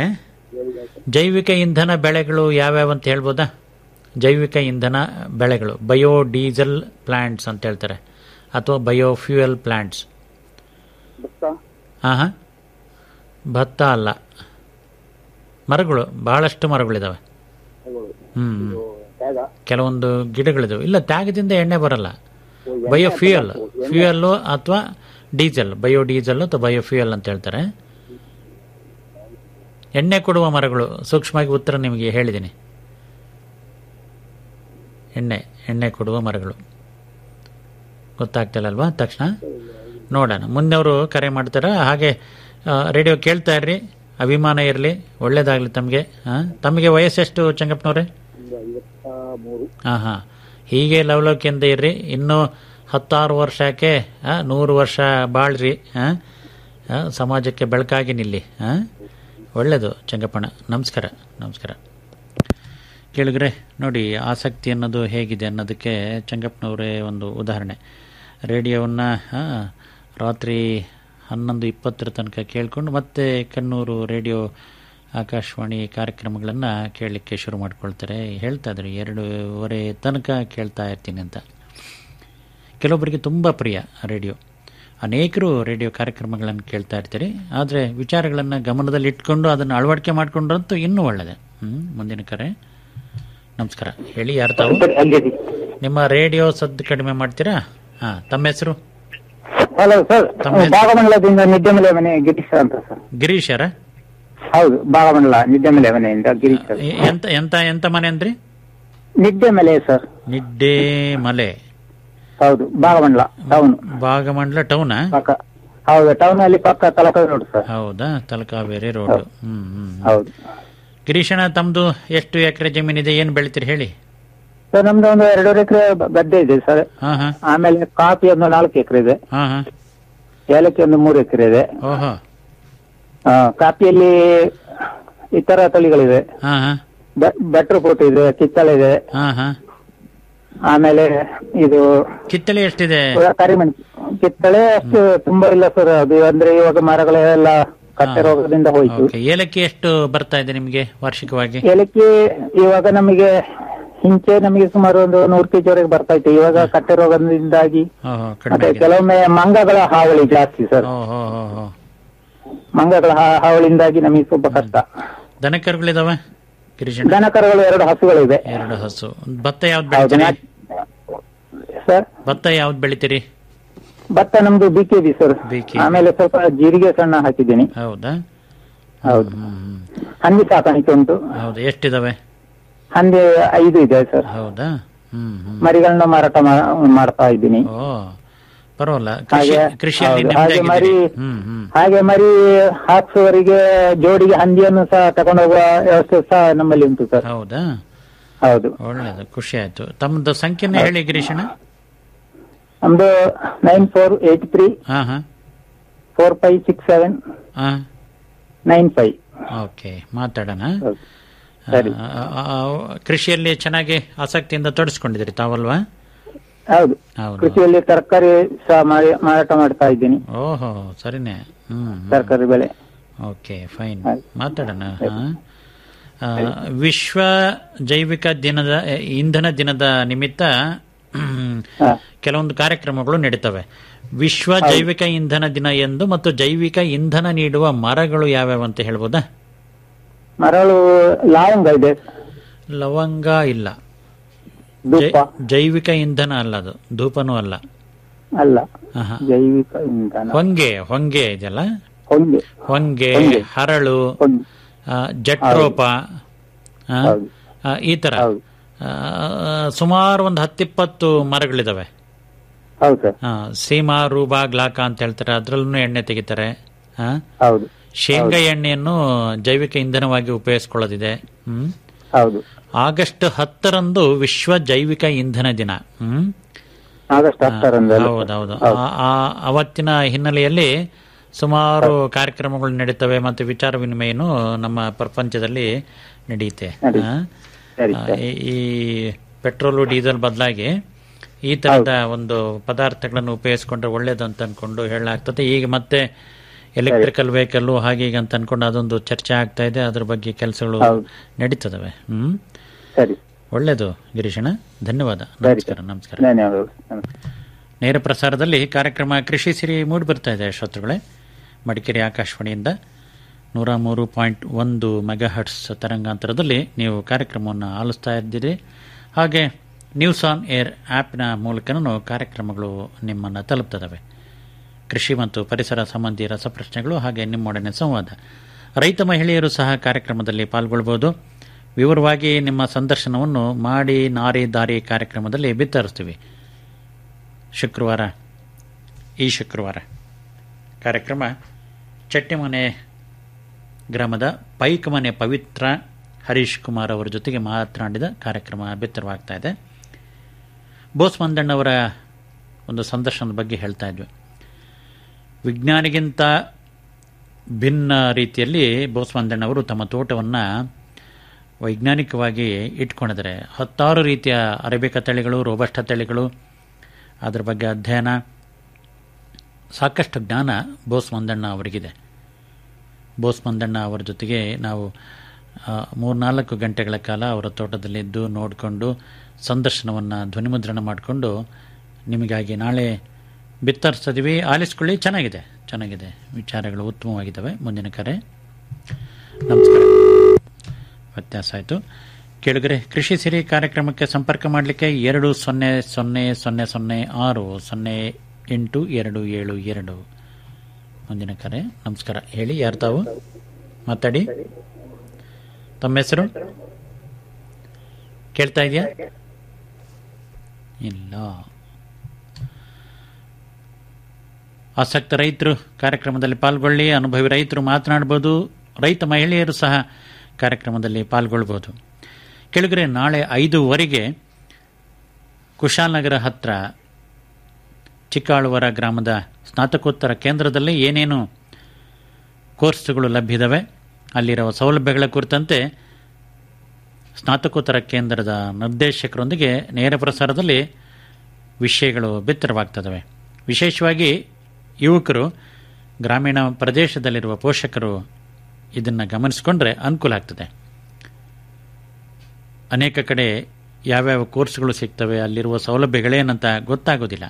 ಜೈವಿಕ ಇಂಧನ ಬೆಳೆಗಳು ಯಾವ್ಯಾವ ಅಂತ ಹೇಳ್ಬೋದಾ ಜೈವಿಕ ಇಂಧನ ಬೆಳೆಗಳು ಬಯೋ ಡೀಸೆಲ್ ಪ್ಲಾಂಟ್ಸ್ ಅಂತ ಹೇಳ್ತಾರೆ ಅಥವಾ ಬಯೋ ಫ್ಯೂಯಲ್ ಪ್ಲಾಂಟ್ಸ್ ಭತ್ತ ಹಾಂ ಹಾಂ ಭತ್ತ ಅಲ್ಲ ಮರಗಳು ಬಹಳಷ್ಟು ಮರಗಳಿದಾವೆ ತಗೊಳ್ಳಿ. ಹ್ಮ್ ಇದು ತ್ಯಾಗ ಕೆಲವೊಂದು ಗಿಡಗಳಿದಾವೆ ಇಲ್ಲ ತ್ಯಾಗದಿಂದ ಎಣ್ಣೆ ಬರಲ್ಲ ಓ, ಎಣ್ಣೆ ಬಯೋ ಫ್ಯೂಯಲ್ ಅಥವಾ ಎಣ್ಣೆ- ಫ್ಯೂಯಲ್ ಅಥವಾ ಡೀಸೆಲ್ ಬಯೋ ಡೀಸೆಲ್ ಅಥವಾ ಬಯೋ ಫ್ಯೂಯಲ್ ಅಂತ ಹೇಳ್ತಾರೆ ಎಣ್ಣೆ ಕೊಡುವ ಮರಗಳು ಸೂಕ್ಷ್ಮವಾಗಿ ಉತ್ತರ ನಿಮಗೆ ಹೇಳಿದ್ದೀನಿ ಎಣ್ಣೆ ಎಣ್ಣೆ ಕೊಡುವ ಮರಗಳು ಗೊತ್ತಾಗ್ತಿಲ್ಲಲ್ವಾ ತಕ್ಷಣ ನೋಡೋಣ ಮುಂದೆವರು ಕರೆ ಮಾಡ್ತಾರ ಹಾಗೆ ಆ, ರೇಡಿಯೋ ಕೇಳ್ತಾ ಇರ್ರಿ ಅಭಿಮಾನ ಇರಲಿ ಒಳ್ಳೇದಾಗಲಿ ತಮಗೆ ತಮಗೆ ವಯಸ್ಸೆಷ್ಟು ಚಂಗಪ್ಪನವ್ರೆ ಹಾಂ ಹಾಂ ಹೀಗೆ ಲವಲೋಕಿಯಿಂದ ಇರ್ರಿ ಇನ್ನೂ ಹತ್ತಾರು ವರ್ಷಕ್ಕೆ ಆ, ನೂರು ವರ್ಷ ಬಾಳ್ರಿ ಆ? ಆ, ಸಮಾಜಕ್ಕೆ ಬೆಳಕಾಗಿ ನಿಲ್ಲಿ ಆ? ಒಳ್ಳೆಯದು ಚಂಗಪ್ಪಣ್ಣ ನಮಸ್ಕಾರ ನಮಸ್ಕಾರ ಕೇಳಿದ್ರೆ ನೋಡಿ ಆಸಕ್ತಿ ಅನ್ನೋದು ಹೇಗಿದೆ ಅನ್ನೋದಕ್ಕೆ ಚಂಗಪ್ಪನವರೇ ಒಂದು ಉದಾಹರಣೆ ರೇಡಿಯೋವನ್ನು ರಾತ್ರಿ ಹನ್ನೊಂದು ಇಪ್ಪತ್ತರ ತನಕ ಕೇಳಿಕೊಂಡು ಮತ್ತೆ ಕಣ್ಣೂರು ರೇಡಿಯೋ ಆಕಾಶವಾಣಿ ಕಾರ್ಯಕ್ರಮಗಳನ್ನು ಕೇಳಲಿಕ್ಕೆ ಶುರು ಮಾಡ್ಕೊಳ್ತಾರೆ ಹೇಳ್ತಾ ಇದ್ರು ಎರಡೂವರೆ ತನಕ ಕೇಳ್ತಾ ಇರ್ತೀನಿ ಅಂತ ಕೆಲವೊಬ್ಬರಿಗೆ ತುಂಬ ಪ್ರಿಯ ರೇಡಿಯೋ ಅನೇಕರು ರೇಡಿಯೋ ಕಾರ್ಯಕ್ರಮಗಳನ್ನು ಕೇಳ್ತಾ ಇರ್ತೀರಿ ಆದರೆ ವಿಚಾರಗಳನ್ನು ಗಮನದಲ್ಲಿ ಇಟ್ಕೊಂಡು ಅದನ್ನು ಅಳವಡಿಕೆ ಮಾಡಿಕೊಂಡ್ರಂತೂ ಇನ್ನೂ ಒಳ್ಳೆಯದು ಹ್ಞೂ ಮುಂದಿನ ಕರೆ ನಮಸ್ಕಾರ ಹೇಳಿ ಯಾರು ತಾವು ನಿಮ್ಮ ರೇಡಿಯೋ ಸದ್ದು ಕಡಿಮೆ ಮಾಡ್ತೀರಾ ಹಾಂ ತಮ್ಮ ಹೆಸರು ಹಲೋ ಸರ್ ತಮ್ಮ ಹೆಸರು? ಭಾಗಮಂಡಲದಿಂದ ನಿದ್ದೆಮಲೆ ಮನೆ ಗಿರೀಶ್ ಅಂತ ಸರ್ ಗಿರೀಶರ ಹೌದು ಭಾಗಮಂಡಲ ನಿದ್ದೆಮಲೆ ಮನೆಯಿಂದ ಗಿರೀಶ್ ಸರ್ ಎಂತ ಎಂತ ಎಂತ ಮನೆ ಅಂದ್ರಿ ನಿದ್ದೆಮಲೆ ಸರ್ ನಿಡ್ಡೆ ಮಲೆ ಹೌದು ಭಾಗಮಂಡಲ ಟೌನ್ ಭಾಗಮಂಡಲ ಟೌನಾ ಪಕ್ಕ ಹೌದು ಟೌನ್ ಅಲ್ಲಿ ಪಕ್ಕ ತಲಕಾವೇರಿ ರೋಡ್ ಸರ್ ಹೌದಾ ತಲಕಾವೇರಿ ರೋಡ್ ಹ್ಮ್ ಹ್ಮ್ ಹೌದು ಗಿರೀಶಣ್ಣ ತಮ್ದು ಎಷ್ಟು ಎಕರೆ ಜಮೀನಿದೆ ಏನು ಬೆಳಿತೀರಿ ಹೇಳಿ ಸರ್ ನಮ್ದು ಒಂದು ಎರಡೂವರೆ ಎಕರೆ ಗದ್ದೆ ಇದೆ ಸರ್ ಹಾ ಹಾ ಆಮೇಲೆ ಕಾಫಿ ಒಂದು ನಾಲ್ಕು ಎಕರೆ ಇದೆ ಹಾ ಹಾ ಏಲಕ್ಕಿ ಒಂದು ಮೂರು ಎಕರೆ ಇದೆ ಓಹೋ ಆ, ಕಾಫಿಯಲ್ಲಿ ಇತರ ತಳಿಗಳಿವೆ ಹಾ ಹಾ ಬೆಟ್ರ್ ಫ್ರೂಟ್ ಇದೆ ಕಿತ್ತಳೆ ಇದೆ ಹಾ ಹಾ ಆಮೇಲೆ ಇದು ಕಿತ್ತಳೆ ಎಷ್ಟಿದೆ ಕರಿಮೆಣಸು ಕಿತ್ತಳೆ ಅಷ್ಟು ತುಂಬಾ ಇಲ್ಲ ಸರ್ ಅದು ಅಂದ್ರೆ ಇವಾಗ ಮರಗಳೆಲ್ಲ ಕಟ್ಟೆ ರೋಗದಿಂದ ಹೋಯ್ತು ಓಕೆ ಏಲಕ್ಕಿ ಎಷ್ಟು ಬರ್ತಾ ಇದೆ ನಿಮಗೆ ವಾರ್ಷಿಕವಾಗಿ ಏಲಕ್ಕಿ ಇವಾಗ ನಮಗೆ ಹಿಂಚೆ ನಮಗೆ ಸುಮಾರು ಒಂದು ನೂರು ಕೆಜಿ ವರೆಗೆ ಬರ್ತಾ ಇತ್ತು ಇವಾಗ ಕಟ್ಟೆ ರೋಗದಿಂದಾಗಿ ಓಹೋ ಮತ್ತೆ ಕಡಿಮೆ ಆಗಿದೆ ಕೆಲವೊಮ್ಮೆ ಮಂಗಗಳ ಹಾವಳಿ ಜಾಸ್ತಿ ಸರ್ ಓಹೋ ಹೋ ಹೋ ಮಂಗಗಳ ಹಾ- ಹಾವಳಿಯಿಂದಾಗಿ ನಮಗೆ ಸ್ವಲ್ಪ ಕಷ್ಟ ದನಕರುಗಳಿದಾವೆ ಗಿರೀಶಣ್ಣ ದನಕರುಗಳು ಎರಡು ಹಸುಗಳಿವೆ ಎರಡು ಹಸು ಭತ್ತ ಯಾವ್ದು ಹೌದು ಬೆಳಿತೀರಿ ಸರ್ ಭತ್ತ ಯಾವ್ದು ಬೆಳಿತೀರಿ ಭತ್ತ ನಮ್ದು B K B sir BKB. ಆಮೇಲೆ ಸ್ವಲ್ಪ ಜೀರಿಗೆ ಸಣ್ಣ ಹಾಕಿದ್ದೀನಿ ಹೌದಾ ಹೌದು ಹ್ಮ್ ಹ್ಮ್ ಹಂದಿ ಸಾಕಾಣಿಕೆ ಉಂಟು ಹೌದು ಎಷ್ಟಿದಾವೆ ಹಂದಿ ಐದು ಇದೆ ಸರ್ ಹೌದಾ ಹ್ಮ್ ಹ್ಮ್ ಮರಿಗಳನ್ನ ಮಾರಾಟ ಮಾ- ಮಾಡ್ತಾ ಇದ್ದೀನಿ ಓ ಪರವಾಗಿಲ್ಲ ಕೃಷಿ ಹಾಗೆ ಕೃಷಿಯಲ್ಲಿ ಹೌದು. ಹಾಗೆ ಮರಿ ನೆಮ್ಮದಿಯಾಗಿದ್ದೀರಿ ಹ್ಮ್ ಹ್ಮ್ ಹಾಗೆ ಮರಿ ಹಾಕ್ಸುವವರಿಗೆ ಜೋಡಿಗೆ ಹಂದಿಯನ್ನು ಸಹ ತಗೊಂಡೋಗುವ ವ್ಯವಸ್ಥೆ ಸಹ ನಮ್ಮಲ್ಲಿ ಉಂಟು ಸರ್ ಹೌದಾ ಹೌದು ಒಳ್ಳೇದು ಖುಷಿ ಆಯ್ತು ತಮ್ಮದು ಸಂಖ್ಯೆನೇ ಹೇಳಿ ಗಿರೀಶಣ್ಣ ನಮ್ದು ನೈನ್ ಫೋರ್ ಏಟ್ ತ್ರೀ ಹಾ ಹಾ ಫೋರ್ ಫೈವ್ ಸಿಕ್ಸ್ ಸೆವೆನ್ ಹಾ ನೈನ್ ಫೈವ್ ಓಕೆ ಮಾತಾಡೋಣ ಸರಿ. ಆ, ಆ, ಆ, ಕೃಷಿಯಲ್ಲಿ ಚೆನ್ನಾಗಿ ಆಸಕ್ತಿಯಿಂದ ತೊಡಸ್ಕೊಂಡಿದ್ದೀರಿ ತಾವಲ್ವಾ ಹೌದು ಹೌದು ಕೃಷಿಯಲ್ಲಿ ತರಕಾರಿ ಸಹ ಮಾರಿ- ಮಾರಾಟ ಮಾಡ್ತಾ ಇದ್ದೀನಿ ಓಹೋ ಸರಿನೇ ಹ್ಮ್ ಹ್ಮ್. ತರಕಾರಿ ಬೆಳೆ ಓಕೆ ಫೈನ್ ಆಯ್ತು. ಮಾತಾಡೋಣ ಹಾ. ಆ, ವಿಶ್ವ ಜೈವಿಕ ದಿನದ ಎ, ಇಂಧನ ದಿನದ ನಿಮಿತ್ತ ಹ್ಮ್, ಹಾ. ಕೆಲವೊಂದು ಕಾರ್ಯಕ್ರಮಗಳು ನಡೀತವೆ ವಿಶ್ವ ಜೈವಿಕ ಇಂಧನ ದಿನ ಎಂದು ಮತ್ತು ಜೈವಿಕ ಇಂಧನ ನೀಡುವ ಮರಗಳು ಯಾವ್ಯಾವ ಅಂತ ಹೇಳ್ಬೋದಾ ಮರಳು ಲಾವಂಗ ಇದೆ ಲವಂಗ ಇಲ್ಲ ಧೂಪ ಜೈ- ಜೈವಿಕ ಇಂಧನ ಅಲ್ಲ ಅದು ಧೂಪನೂ ಅಲ್ಲ ಅಲ್ಲ ಆಹಾ. ಜೈವಿಕ ಇಂಧನ ಹೊಂಗೆ ಹೊಂಗೆ ಇದೆಯಲ್ಲ ಹೊಂಗೆ ಹೊಂಗೆ ಹೊಂಗೆ. ಹರಳು ಹೊಂಗೆ ಆ, ಜಟ್ರೋಪ ಆ, ಹೌದು. ಆ, ಈ ತರ ಹೌದು ಆ, ಸುಮಾರು ಒಂದು ಹತ್ತಿಪ್ಪತ್ತು ಮರಗಳಿದಾವೆ ಹೌದು ಸರ್ ಆ, ಸೀಮಾ ರೂಬಾ ಗ್ಲಾಕ ಅಂತ ಹೇಳ್ತಾರೆ ಅದ್ರಲ್ಲೂ ಎಣ್ಣೆ ತೆಗಿತಾರೆ ಆ, ಹೌದು ಶೇಂಗಾ ಎಣ್ಣೆಯನ್ನು ಜೈವಿಕ ಇಂಧನವಾಗಿ ಉಪಯೋಗಿಸ್ಕೊಳ್ಳೋದಿದೆ ಹ್ಮ್ ಹೌದು ಆಗಸ್ಟ್ ಹತ್ತರಂದು ವಿಶ್ವ ಜೈವಿಕ ಇಂಧನ ದಿನ ಹ್ಮ್ ಆಗಸ್ಟ್ ಹತ್ತರಂದು ಹೌದೌದು ಆ- ಆ ಅವತ್ತಿನ ಹಿನ್ನೆಲೆಯಲ್ಲಿ ಸುಮಾರು ಕಾರ್ಯಕ್ರಮಗಳು ನಡೀತವೆ ಮತ್ತು ವಿಚಾರ ವಿನಿಮಯನು ನಮ್ಮ ಪ್ರಪಂಚದಲ್ಲಿ ನಡೆಯುತ್ತೆ ನಡೀತೆ. ಆ, ಸರಿ ಆ, ಸರ್ ಈ- ಈ ಪೆಟ್ರೋಲು ಡೀಸೆಲ್ ಬದಲಾಗಿ ಈ ತರದ ಒಂದು ಪದಾರ್ಥಗಳನ್ನು ಉಪಯೋಗಿಸ್ಕೊಂಡ್ರೆ ಒಳ್ಳೇದು ಅಂತ ಅನ್ಕೊಂಡು ಹೇಳಲಾಗ್ತದೆ ಈಗ ಮತ್ತೆ ಎಲೆಕ್ಟ್ರಿಕಲ್ ವೆಹಿಕಲ್ ಹಾಗೆ ಹೀಗೆ ಅಂತ ಅನ್ಕೊಂಡು ಅದೊಂದು ಚರ್ಚೆ ಆಗ್ತಾ ಇದೆ ಅದ್ರ ಬಗ್ಗೆ ಕೆಲಸಗಳು ಹೌದು. ನಡೀತದವೆ ಹ್ಮ್ ಸರಿ ಒಳ್ಳೇದು ಗಿರೀಶಣ್ಣ ಧನ್ಯವಾದ ನಮಸ್ಕಾರ ನಮಸ್ಕಾರ ಧನ್ಯವಾದಗಳು ನಮಸ್ಕಾರ. ನೇರ ಪ್ರಸಾರದಲ್ಲಿ ಕಾರ್ಯಕ್ರಮ ಕೃಷಿ ಸಿರಿ ಮೂಡಿ ಬರ್ತಾ ಇದೆ ಶ್ರೋತೃಗಳೇ ಮಡಿಕೇರಿ ಆಕಾಶವಾಣಿಯಿಂದ ನೂರ ಮೂರು ಪಾಯಿಂಟ್ ಒಂದು ಮೆಗಾಹರ್ಟ್ಸ್ ತರಂಗಾಂತರದಲ್ಲಿ ನೀವು ಕಾರ್ಯಕ್ರಮವನ್ನು ಆಲಿಸ್ತಾ ಇದ್ದೀರಿ ಹಾಗೆ ನ್ಯೂಸ್ ಆನ್ ಏರ್ ಆ್ಯಪ್ನ ಮೂಲಕನೂ ಕಾರ್ಯಕ್ರಮಗಳು ನಿಮ್ಮನ್ನು ತಲುಪ್ತದವೆ ಕೃಷಿ ಮತ್ತು ಪರಿಸರ ಸಂಬಂಧಿ ರಸಪ್ರಶ್ನೆಗಳು ಹಾಗೆ ನಿಮ್ಮೊಡನೆ ಸಂವಾದ ರೈತ ಮಹಿಳೆಯರು ಸಹ ಕಾರ್ಯಕ್ರಮದಲ್ಲಿ ಪಾಲ್ಗೊಳ್ಬೋದು ವಿವರವಾಗಿ ನಿಮ್ಮ ಸಂದರ್ಶನವನ್ನು ಮಾಡಿ ನಾರಿ ದಾರಿ ಕಾರ್ಯಕ್ರಮದಲ್ಲಿ ಬಿತ್ತರಿಸ್ತೀವಿ ಶುಕ್ರವಾರ ಈ ಶುಕ್ರವಾರ ಕಾರ್ಯಕ್ರಮ ಚಟ್ಟಿಮನೆ ಗ್ರಾಮದ ಪೈಕಮನೆ ಪವಿತ್ರ ಹರೀಶ್ ಕುಮಾರ್ ಅವರ ಜೊತೆಗೆ ಮಾತನಾಡಿದ ಕಾರ್ಯಕ್ರಮ ಬಿತ್ತರವಾಗ್ತಾ ಇದೆ ಬೋಸ್ ಮಂದಣ್ಣವರ ಒಂದು ಸಂದರ್ಶನದ ಬಗ್ಗೆ ಹೇಳ್ತಾ ಇದ್ವಿ ವಿಜ್ಞಾನಿಗಿಂತ ಭಿನ್ನ ರೀತಿಯಲ್ಲಿ ಬೋಸ್ ಮಂದಣ್ಣವರು ತಮ್ಮ ತೋಟವನ್ನು ವೈಜ್ಞಾನಿಕವಾಗಿ ಇಟ್ಕೊಂಡಿದ್ದಾರೆ ಹತ್ತಾರು ರೀತಿಯ ಅರೇಬಿಕ ತಳಿಗಳು ರೋಬಸ್ಟ ತಳಿಗಳು ಅದರ ಬಗ್ಗೆ ಅಧ್ಯಯನ ಸಾಕಷ್ಟು ಜ್ಞಾನ ಬೋಸ್ ಮಂದಣ್ಣ ಅವರಿಗಿದೆ ಬೋಸ್ ಮಂದಣ್ಣ ಅವರ ಜೊತೆಗೆ ನಾವು ಆ, ಮೂರ್ನಾಲ್ಕು ಗಂಟೆಗಳ ಕಾಲ ಅವರ ತೋಟದಲ್ಲಿದ್ದು ನೋಡಿಕೊಂಡು ಸಂದರ್ಶನವನ್ನು ಧ್ವನಿಮುದ್ರಣ ಮಾಡಿಕೊಂಡು ನಿಮಗಾಗಿ ನಾಳೆ ಬಿತ್ತರಿಸಿದ್ವಿ ಆಲಿಸ್ಕೊಳ್ಳಿ ಚೆನ್ನಾಗಿದೆ ಚೆನ್ನಾಗಿದೆ ವಿಚಾರಗಳು ಉತ್ತಮವಾಗಿದ್ದಾವೆ ಮುಂದಿನ ಕರೆ ನಮಸ್ಕಾರ ವ್ಯತ್ಯಾಸ ಆಯಿತು ಕೇಳಿದರೆ ಕೃಷಿ ಸಿರಿ ಕಾರ್ಯಕ್ರಮಕ್ಕೆ ಸಂಪರ್ಕ ಮಾಡಲಿಕ್ಕೆ ಎರಡು ಸೊನ್ನೆ ಸೊನ್ನೆ ಸೊನ್ನೆ ಸೊನ್ನೆ ಆರು ಸೊನ್ನೆ ಎಂಟು ಎರಡು ಏಳು ಎರಡು ಮುಂದಿನ ಕರೆ ನಮಸ್ಕಾರ ಹೇಳಿ ಯಾರು ತಾವು ಮಾತಾಡಿ ತಮ್ಮ ಹೆಸರು ಕೇಳ್ತಾ ಇದೆಯಾ ಇಲ್ಲ ಆಸಕ್ತ ರೈತರು ಕಾರ್ಯಕ್ರಮದಲ್ಲಿ ಪಾಲ್ಗೊಳ್ಳಿ ಅನುಭವಿ ರೈತರು ಮಾತನಾಡ್ಬೋದು ರೈತ ಮಹಿಳೆಯರು ಸಹ ಕಾರ್ಯಕ್ರಮದಲ್ಲಿ ಪಾಲ್ಗೊಳ್ಬೋದು ಕೆಳಗರೆ ನಾಳೆ ಐದೂವರೆಗೆ ಕುಶಾಲನಗರ ಹತ್ರ ಚಿಕ್ಕಾಳುವರ ಗ್ರಾಮದ ಸ್ನಾತಕೋತ್ತರ ಕೇಂದ್ರದಲ್ಲಿ ಏನೇನು ಕೋರ್ಸ್ಗಳು ಲಭ್ಯದವೆ ಅಲ್ಲಿರುವ ಸೌಲಭ್ಯಗಳ ಕುರಿತಂತೆ ಸ್ನಾತಕೋತ್ತರ ಕೇಂದ್ರದ ನಿರ್ದೇಶಕರೊಂದಿಗೆ ನೇರ ಪ್ರಸಾರದಲ್ಲಿ ವಿಷಯಗಳು ಬಿತ್ತರವಾಗ್ತದವೆ ವಿಶೇಷವಾಗಿ ಯುವಕರು ಗ್ರಾಮೀಣ ಪ್ರದೇಶದಲ್ಲಿರುವ ಪೋಷಕರು ಇದನ್ನು ಗಮನಿಸಿಕೊಂಡ್ರೆ ಅನುಕೂಲ ಆಗ್ತದೆ ಅನೇಕ ಕಡೆ ಯಾವ್ಯಾವ ಕೋರ್ಸ್ಗಳು ಸಿಗ್ತವೆ ಅಲ್ಲಿರುವ ಸೌಲಭ್ಯಗಳೇನಂತ ಗೊತ್ತಾಗೋದಿಲ್ಲ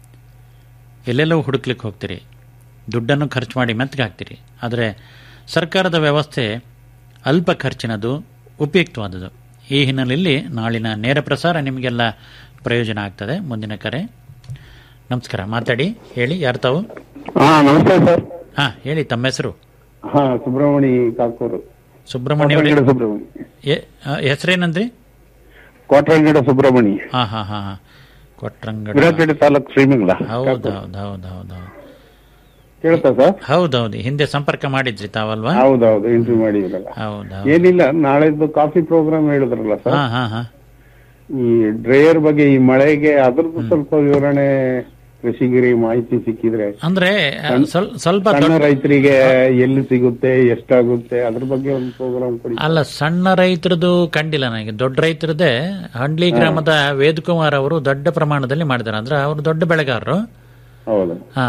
ಎಲ್ಲೆಲ್ಲೋ ಹುಡುಕ್ಲಿಕ್ಕೆ ಹೋಗ್ತೀರಿ ದುಡ್ಡನ್ನು ಖರ್ಚು ಮಾಡಿ ಮೆತ್ತಗೆ ಹಾಕ್ತೀರಿ ಆದರೆ ಸರ್ಕಾರದ ವ್ಯವಸ್ಥೆ ಅಲ್ಪ ಖರ್ಚಿನದು ಉಪಯುಕ್ತವಾದದ್ದು ಈ ಹಿನ್ನೆಲೆಯಲ್ಲಿ ನಾಳಿನ ನೇರ ಪ್ರಸಾರ ನಿಮಗೆಲ್ಲ ಪ್ರಯೋಜನ ಆಗ್ತದೆ ಮುಂದಿನ ಕರೆ ನಮಸ್ಕಾರ ಮಾತಾಡಿ ಹೇಳಿ ಯಾರು ತಾವು ಹಾ ನಮಸ್ತೆ ಸರ್ ಹಾ ಹೇಳಿ ತಮ್ಮ ಹೆಸರು ಹಾ ಸುಬ್ರಹ್ಮಣಿ ಕಾಕೂರು ಸುಬ್ರಹ್ಮಣ್ಯ ಅವರೇ ಕೋಟರಂಗಡ ಸುಬ್ರಹ್ಮಣಿ ಎ- ಆ, ಹೆಸರೇನಂದ್ರಿ ಕೋಟರಂಗಡ ಸುಬ್ರಹ್ಮಣಿ ಹಾ ಹಾ ಹಾ ಹಾ ಕೊಟ್ರಂಗಡ ವಿರಾಜಪೇಟೆ ತಾಲೂಕ್ ಶ್ರೀಮಂಗ್ಲ ಹೌದು ಹೌದು ಹೌದು ಹೌದು ಹೌದು ಕೇಳ್ತಾ ಸರ್ ಹೌದೌದು ಹಿಂದೆ ಸಂಪರ್ಕ ಮಾಡಿದ್ರಿ ತಾವಲ್ವಾ ಹೌದೌದು ಇಂಟರ್ವ್ಯೂ ಮಾಡಿದ್ರಲ್ಲ ಹೌದು ಏನಿಲ್ಲ ನಾಳೆದ್ದು ಕಾಫಿ ಪ್ರೋಗ್ರಾಮ್ ಹೇಳಿದ್ರಲ್ಲ ಸರ್ ಹಾ ಹಾ ಹಾ ಈ ಡ್ರೈಯರ್ ಬಗ್ಗೆ ಈ ಮಳೆಗೆ ಅದ್ರದ್ದು ಸ್ವಲ್ಪ ವಿವರಣೆ ಕೃಷಿಗಿರಿ ಮಾಹಿತಿ ಸಿಕ್ಕಿದ್ರೆ ಅಂದ್ರೆ ಆ, ಸ್ವಲ್- ಸ್ವಲ್ಪ ಸಣ್ಣ ದೊಡ್ಡ ರೈತರಿಗೆ ಎಲ್ಲಿ ಸಿಗುತ್ತೆ ಎಷ್ಟಾಗುತ್ತೆ ಅದ್ರ ಬಗ್ಗೆ ಒಂದು ಪ್ರೋಗ್ರಾಮ್ ಕೊಡಿ ಅಲ್ಲ ಸಣ್ಣ ರೈತರದು ಕಂಡಿಲ್ಲ ನನಗೆ ದೊಡ್ಡ ರೈತರದೇ ಹಂಡ್ಲಿ ಗ್ರಾಮದ ವೇದಕುಮಾರ್ ಅವರು ದೊಡ್ಡ ಪ್ರಮಾಣದಲ್ಲಿ ಮಾಡಿದ್ದಾರೆ ಅಂದ್ರೆ ಅವರು ದೊಡ್ಡ ಬೆಳೆಗಾರರು ಹೌದು ಹಾ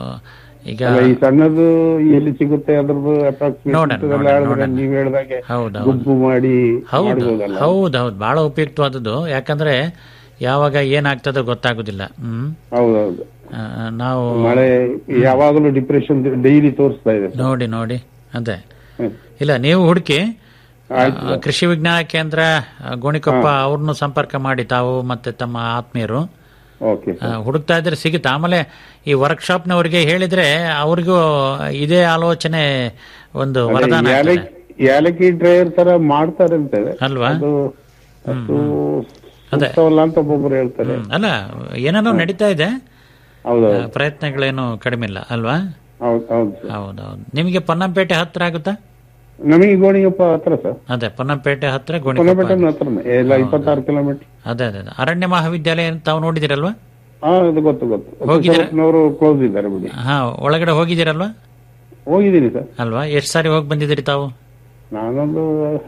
ಈಗ ಅಲ್ಲ, ಈ ಸಣ್ಣದು ಎಲ್ಲಿ ಸಿಗುತ್ತೆ ಅದ್ರದ್ದು ನೋಡೋಣ, ಅಪ್ರಾಕ್ಸಿಮೇಟ್ ನೋಡೋಣ, ನೋಡೋಣ. ನೀವ್ ಹೇಳ್ದಾಗೆ ಹೌದು, ಹೌದು. ಗುಂಪು ಮಾಡಿ ಹೌದು ಮಾಡ್ಬೋದಲ್ಲ ಹೌದು ಹೌದು ಬಹಳ ಉಪಯುಕ್ತವಾದದ್ದು ಯಾಕಂದ್ರೆ ಯಾವಾಗ ಏನಾಗ್ತದೋ ಗೊತ್ತಾಗುದಿಲ್ಲ ಹ್ಮ್ ಹೌದೌದು ಆ, ನಾವು ಮಳೆ ಯಾವಾಗಲೂ ಡಿಪ್ರೆಷನ್ ಡೈಲಿ ತೋರಿಸ್ತಾ ಇದೆ ನೋಡಿ ನೋಡಿ ಅದೇ ಹ್ಮ್. ಇಲ್ಲ ನೀವು ಹುಡುಕಿ ಆಯ್ತು. ಆ, ಕೃಷಿ ವಿಜ್ಞಾನ ಕೇಂದ್ರ ಆ, ಗೋಣಿಕೊಪ್ಪ ಅವ್ರನ್ನು ಸಂಪರ್ಕ ಮಾಡಿ ತಾವು ಮತ್ತೆ ತಮ್ಮ ಆತ್ಮೀಯರು ಓಕೆ ಆ, ಹುಡುಕ್ತಾ ಇದ್ರೆ ಸಿಗುತ್ತೆ ಆಮೇಲೆ ಈ ವರ್ಕ್ಶಾಪ್ನವರಿಗೆ ಹೇಳಿದ್ರೆ ಅವ್ರಿಗೂ ಇದೇ ಆಲೋಚನೆ ಒಂದು ವರದಾನ ಆಗ್ತದೆ. ಯಾಲಕ್ಕಿ ಡ್ರೈವರ್ ತರ ಮಾಡ್ತಾರೆ ಅಂತೇವೆ ಅಲ್ವಾ ಅದು ಅಷ್ಟು ಅದೇ. ಸೂಕ್ತವಲ್ಲ ಅಂತ ಒಬ್ಬೊಬ್ರು ಹೇಳ್ತಾರೆ ಹ್ಮ್. ಅಲ್ಲ ಏನೇನೋ ನಡೀತಾ ಇದೆ ಆ, ಹೌದೌದು ಪ್ರಯತ್ನಗಳೇನು ಕಡಿಮೆ ಇಲ್ಲ ಅಲ್ವಾ ಹೌದು ಹೌದು ಸರ್. ಹೌದೌದು ನಿಮಗೆ ಪೊನ್ನಂಪೇಟೆ ಹತ್ರ ಆಗುತ್ತಾ ನಮಗೆ ಗೋಣಿಯಪ್ಪ ಹತ್ರ ಸರ್ ಅದೇ ಪೊನ್ನಂಪೇಟೆ ಹತ್ರ ಗೋಣಿಕೊಪ್ಪ ಕೊನೆಪೇಟೆ ಹತ್ರನೇ ಎಲ್ಲ ಇಪ್ಪತ್ತಾರು ಕಿಲೋಮೀಟರ್ ಅದೇ ಅದೇ ಅದೇ. ಅರಣ್ಯ ಮಹಾವಿದ್ಯಾಲಯ ಅಂತ ತಾವು ನೋಡಿದಿರಲ್ವಾ ಹಾ ಅದು ಗೊತ್ತು ಗೊತ್ತು ಹೋಗಿದ್ದೀರಾ? ಅವರು ಕ್ಲೋಸ್ ಇದ್ದಾರೆ ಬಿಡಿ ಹಾ ಒಳಗಡೆ ಹೋಗಿದ್ದೀರಲ್ವಾ ಹೋಗಿದ್ದೀನಿ ಸರ್ ಅಲ್ವಾ ಎಷ್ಟು ಸಾರಿ ಹೋಗಿ ಬಂದಿದ್ದೀರಿ ತಾವು ನಾನೊಂದು